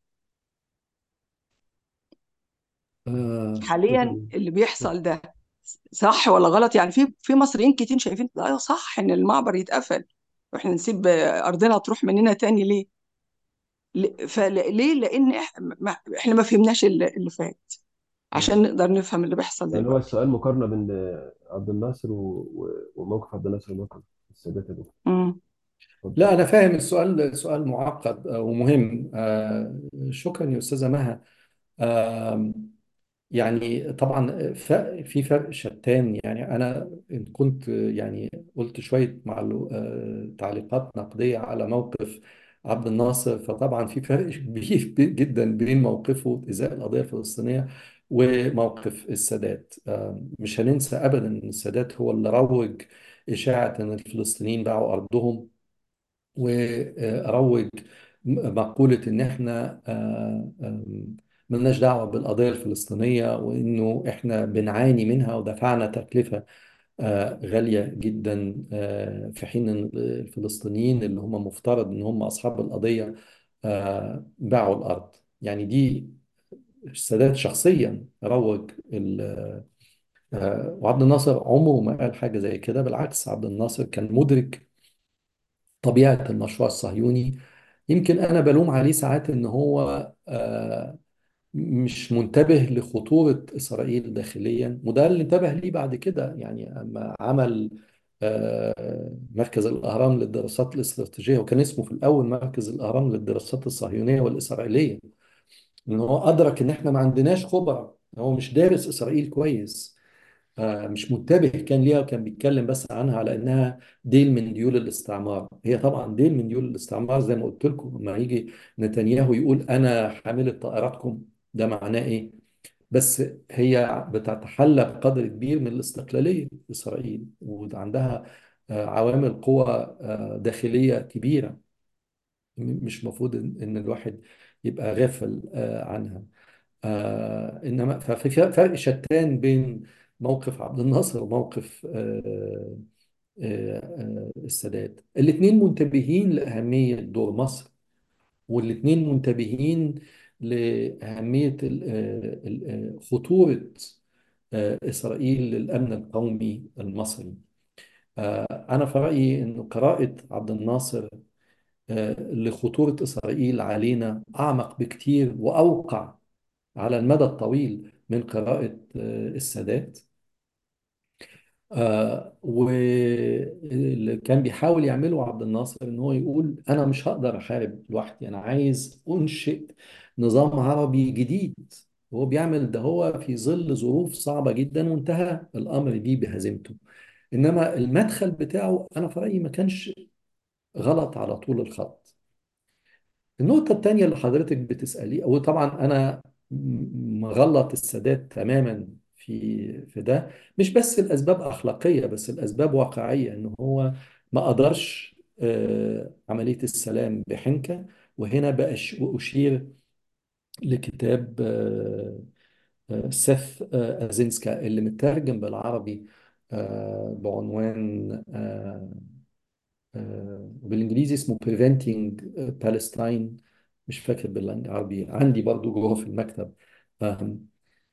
آه، حاليا اللي بيحصل ده صح ولا غلط يعني في في مصريين كتير شايفين لا صح ان المعبر يتقفل واحنا نسيب ارضنا تروح مننا تاني ليه ل- فليه لان إح- ما- احنا ما فهمناش اللي اللي فات عشان نقدر نفهم اللي بيحصل يعني هو دلوقتي السؤال مقارنة بين عبد الناصر و... و... وموقف عبد الناصر وموقف السادات يا دكتور مم. اتفضل. لا أنا فاهم السؤال سؤال معقد آه، ومهم آه، شكرا يا أستاذة مها آم، يعني طبعا فرق في فرق شتان يعني انا إن كنت يعني قلت شويه معلو... آه، تعليقات نقديه على موقف عبد الناصر فطبعا في فرق كبير جدا بين موقفه ازاء القضيه الفلسطينيه وموقف السادات آه، مش هننسى ابدا ان السادات هو اللي روج اشاعه ان الفلسطينيين باعوا ارضهم وروج مقولة إن إحنا آه، آم، ملناش دعوة بالقضية الفلسطينية وإنه إحنا بنعاني منها ودفعنا تكلفة آه، غالية جدا آه، في حين إن الفلسطينيين اللي هم مفترض إن هم أصحاب القضية آه، باعوا الأرض يعني دي السادات شخصيا روج ال- آه، وعبد الناصر عمره ما قال حاجة زي كده بالعكس عبد الناصر كان مدرك طبيعة المشروع الصهيوني يمكن أنا بلوم عليه ساعات إن هو آه، مش منتبه لخطورة إسرائيل داخليا وده اللي انتبه ليه بعد كده يعني أما عمل آه، مركز الأهرام للدراسات الاستراتيجية وكان اسمه في الأول مركز الأهرام للدراسات الصهيونية والإسرائيلية لأن هو أدرك إن إحنا ما عندناش خبرة هو مش دارس إسرائيل كويس آه، مش منتبه كان ليها وكان بيتكلم بس عنها على انها ديل من ديول الاستعمار هي طبعا ديل من ديول الاستعمار زي ما قلت لكم لما يجي نتنياهو يقول انا حامل طائراتكم ده معناه ايه بس هي بتتحلى بقدر كبير من الاستقلالية إسرائيل وعندها آه، عوامل قوة آه، داخلية كبيرة م- مش مفروض إن إن الواحد يبقى غافل آه، عنها آه انما ففي فرق شتان بين موقف عبد الناصر وموقف آه آه آه السادات الاثنين منتبهين لأهمية دور مصر والاثنين منتبهين لأهمية ال- آه، ال- آه، خطورة آه إسرائيل للأمن القومي المصري آه أنا في رأيي أن قراءة عبد الناصر آه لخطورة إسرائيل علينا أعمق بكتير وأوقع على المدى الطويل من قراءة آه، السادات آه، واللي كان بيحاول يعمله عبد الناصر ان هو يقول انا مش هقدر احارب لوحدي انا عايز انشئ نظام عربي جديد هو بيعمل ده هو في ظل ظروف صعبة جدا وانتهى الامر بيه بهزيمته انما المدخل بتاعه انا في رأيي ما كانش غلط على طول الخط النقطة التانية اللي حضرتك بتسأليه وطبعا أنا م- مغلط السادات تماما في في ده مش بس الأسباب أخلاقية بس الأسباب واقعية إن هو ما قدرش آه، عملية السلام بحنكة وهنا بقى أش- أشير لكتاب آه، آه، سيث آه، أزينسكا اللي مترجم بالعربي آه، بعنوان آه، آه، بالانجليزي اسمه Preventing Palestine مش فاكر بالعربي عندي برضو جوه في المكتب آم،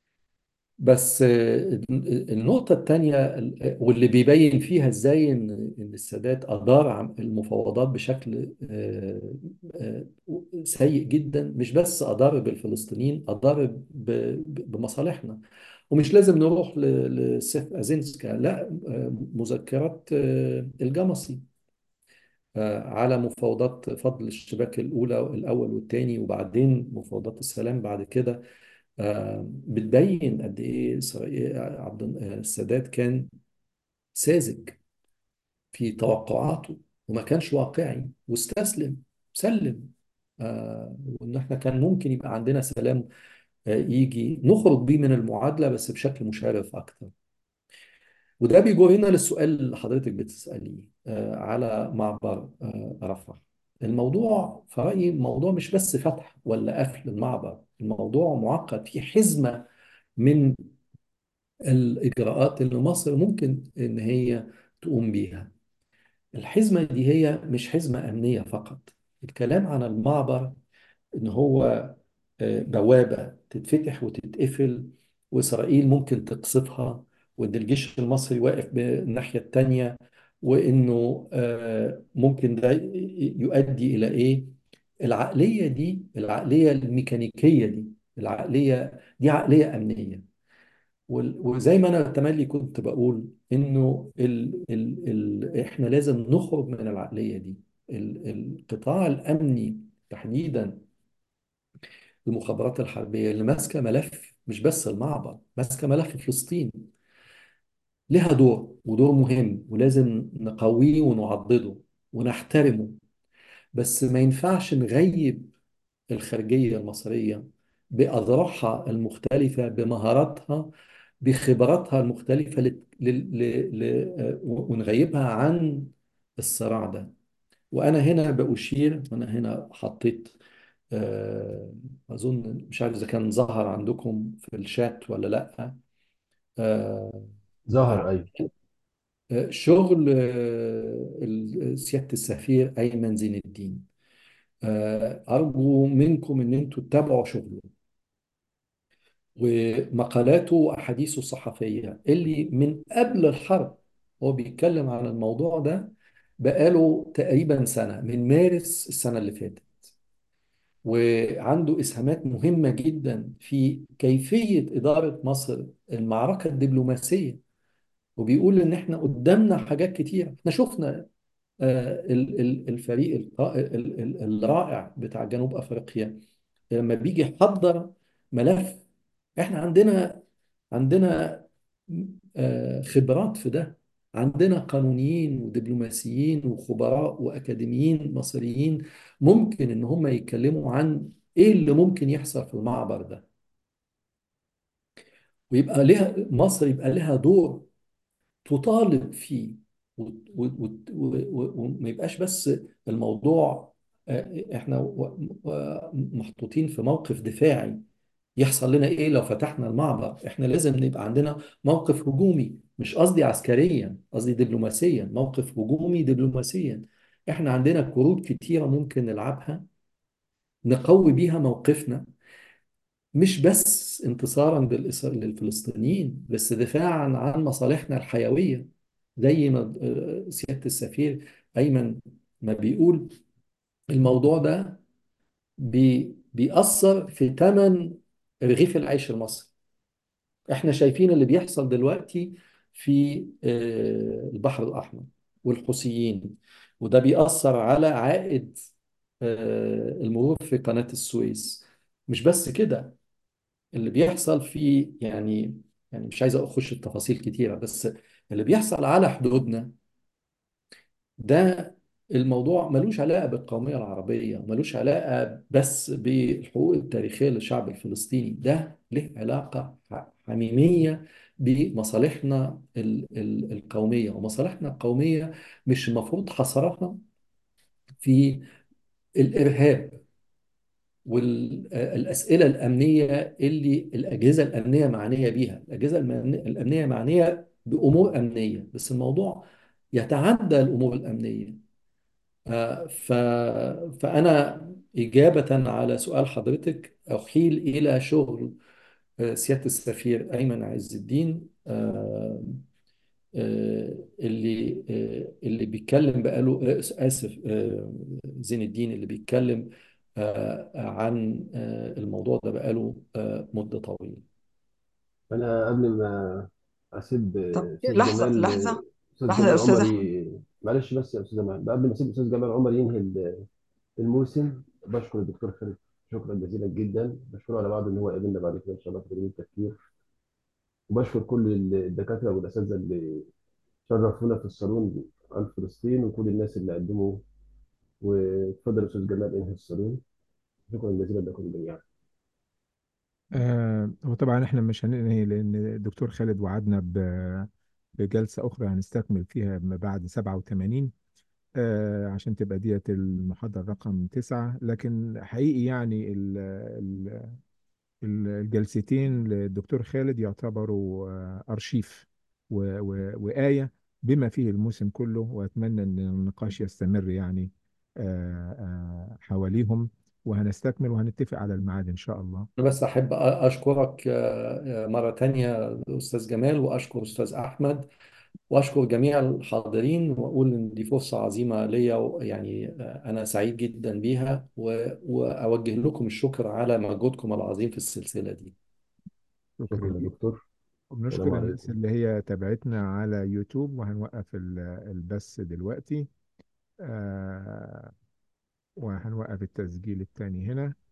بس آه، النقطة التانية ال- واللي بيبين فيها ازاي ان إن السادات أدار عم- المفاوضات بشكل آه، آه، سيء جدا مش بس أدار بالفلسطينيين أدار ب- ب- بمصالحنا ومش لازم نروح ل- لسيف أزينسكا لا آه، مذكرات آه، الجمصي آه، على مفاوضات فض الاشتباك الأولى الأول والثاني وبعدين مفاوضات السلام بعد كده آه، بتبين قد إيه إسرائيل عبد آه، السادات كان ساذج في توقعاته وما كانش واقعي واستسلم سلم آه، وإن إحنا كان ممكن يبقى عندنا سلام آه، يجي نخرج بيه من المعادلة بس بشكل مشرف أكتر وده بيجرنا للسؤال اللي حضرتك بتسأليه آه، على معبر آه، رفح الموضوع في رأيي الموضوع مش بس فتح ولا قفل المعبر الموضوع معقد في حزمة من الإجراءات اللي مصر ممكن إن هي تقوم بيها الحزمة دي هي مش حزمة أمنية فقط الكلام عن المعبر إن هو آه، بوابة تتفتح وتتقفل وإسرائيل ممكن تقصفها وإن الجيش المصري واقف بالناحية التانية وإنه آه، ممكن ده ي- يؤدي إلى إيه؟ العقلية دي العقلية الميكانيكية دي العقلية دي عقلية أمنية وال- وزي ما انا تملي كنت بقول انه ال ال ال احنا لازم نخرج من العقليه دي ال القطاع الامني تحديدا المخابرات الحربيه اللي ماسكه ملف مش بس المعبر ماسكه ملف فلسطين لها دور ودور مهم ولازم نقويه ونعضده ونحترمه بس ما ينفعش نغيب الخارجية المصرية بأذرعها المختلفة بمهاراتها بخبراتها المختلفة ل... ل... ل... ل... ونغيبها عن الصراع ده وأنا هنا بأشير وأنا هنا حطيت آه، أظن مش عارف إذا كان ظهر عندكم في الشات ولا لأ آه، ظهر أيوه آه، شغل آه، ال- سيادة السفير أيمن زين الدين آه، أرجو منكم إن أنتوا تتابعوا شغله ومقالاته وأحاديثه الصحفية اللي من قبل الحرب هو بيتكلم عن الموضوع ده بقاله تقريبا سنة من مارس السنة اللي فاتت وعنده إسهامات مهمة جدا في كيفية إدارة مصر المعركة الدبلوماسية وبيقول إن إحنا قدامنا حاجات كتير إحنا شفنا آه، ال- ال- الفريق الق- ال- ال- الرائع بتاع جنوب أفريقيا لما بيجي يحضر ملف احنا عندنا عندنا آه، خبرات في ده عندنا قانونيين ودبلوماسيين وخبراء واكاديميين مصريين ممكن ان هم يتكلموا عن ايه اللي ممكن يحصل في المعبر ده ويبقى لها مصر يبقى لها دور تطالب فيه و- و- و- و- وما يبقاش بس الموضوع آه، احنا و- و- محطوطين في موقف دفاعي يحصل لنا ايه لو فتحنا المعبر احنا لازم نبقى عندنا موقف هجومي مش قصدي عسكريا قصدي دبلوماسيا موقف هجومي دبلوماسيا احنا عندنا كروت كتيرة ممكن نلعبها نقوي بيها موقفنا مش بس انتصارا بالإس- للفلسطينيين بس دفاعا عن مصالحنا الحيوية زي ما آه، سيادة السفير أيمن ما بيقول الموضوع ده بي بيأثر في ثمن رغيف العيش المصري احنا شايفين اللي بيحصل دلوقتي في آه، البحر الأحمر والحوثيين وده بيأثر على عائد آه، المرور في قناة السويس مش بس كده اللي بيحصل في يعني يعني مش عايز اخش في تفاصيل كتيرة بس اللي بيحصل على حدودنا ده الموضوع ملوش علاقة بالقومية العربية ملوش علاقة بس بالحقوق التاريخية للشعب الفلسطيني ده له علاقة حميمية بمصالحنا ال- ال- القومية ومصالحنا القومية مش المفروض حصرها في الإرهاب والأسئلة الأمنية اللي الأجهزة الأمنية معنية بيها الأجهزة المن- الأمنية معنية بأمور أمنية بس الموضوع يتعدى الأمور الأمنية آه، ف... فأنا إجابة على سؤال حضرتك أحيل إلى شغل آه، سيادة السفير أيمن عز الدين آه، آه، اللي آه، اللي بيتكلم بقاله آه، آسف آه، زين الدين اللي بيتكلم آه، عن آه، الموضوع ده بقاله آه، مدة طويلة أنا قبل ما أسيب طب أستاذ لحظة جمال لحظة أستاذ لحظة جمال يا أستاذ عمر أحمد ي... معلش بس يا أستاذ جمال قبل ما أسيب أستاذ جمال عمر ينهي ال- الموسم بشكر الدكتور خالد شكرا جزيلا جدا بشكره على بعض إن هو قابلنا بعد كده إن شاء الله في تدريب التفكير وبشكر كل الدكاترة والأساتذة اللي شرفونا في الصالون عن فلسطين وكل الناس اللي قدموا واتفضل يا أستاذ جمال انهي الصالون شكرا جزيلا لكم جميعا آه وطبعا احنا مش هننهي لان الدكتور خالد وعدنا ب- بجلسة أخرى هنستكمل فيها ما بعد 87 آه عشان تبقى ديت المحاضرة رقم تسعة لكن حقيقي يعني ال ال ال- الجلستين للدكتور خالد يعتبروا آه أرشيف و- و- وآية بما فيه الموسم كله وأتمنى أن النقاش يستمر يعني آه، آه، حواليهم وهنستكمل وهنتفق على الميعاد إن شاء الله أنا بس أحب أ- أشكرك آه، آه، مرة تانية أستاذ جمال وأشكر أستاذ أحمد وأشكر جميع الحاضرين وأقول إن دي فرصة عظيمة ليا و- يعني آه، أنا سعيد جدا بيها و- وأوجه لكم الشكر على مجهودكم العظيم في السلسلة دي شكرا شكرا يا ليك دكتور السلام وبنشكر الناس عليكم اللي هي تابعتنا على يوتيوب وهنوقف ال- البث دلوقتي آه، وهنوقف التسجيل التاني هنا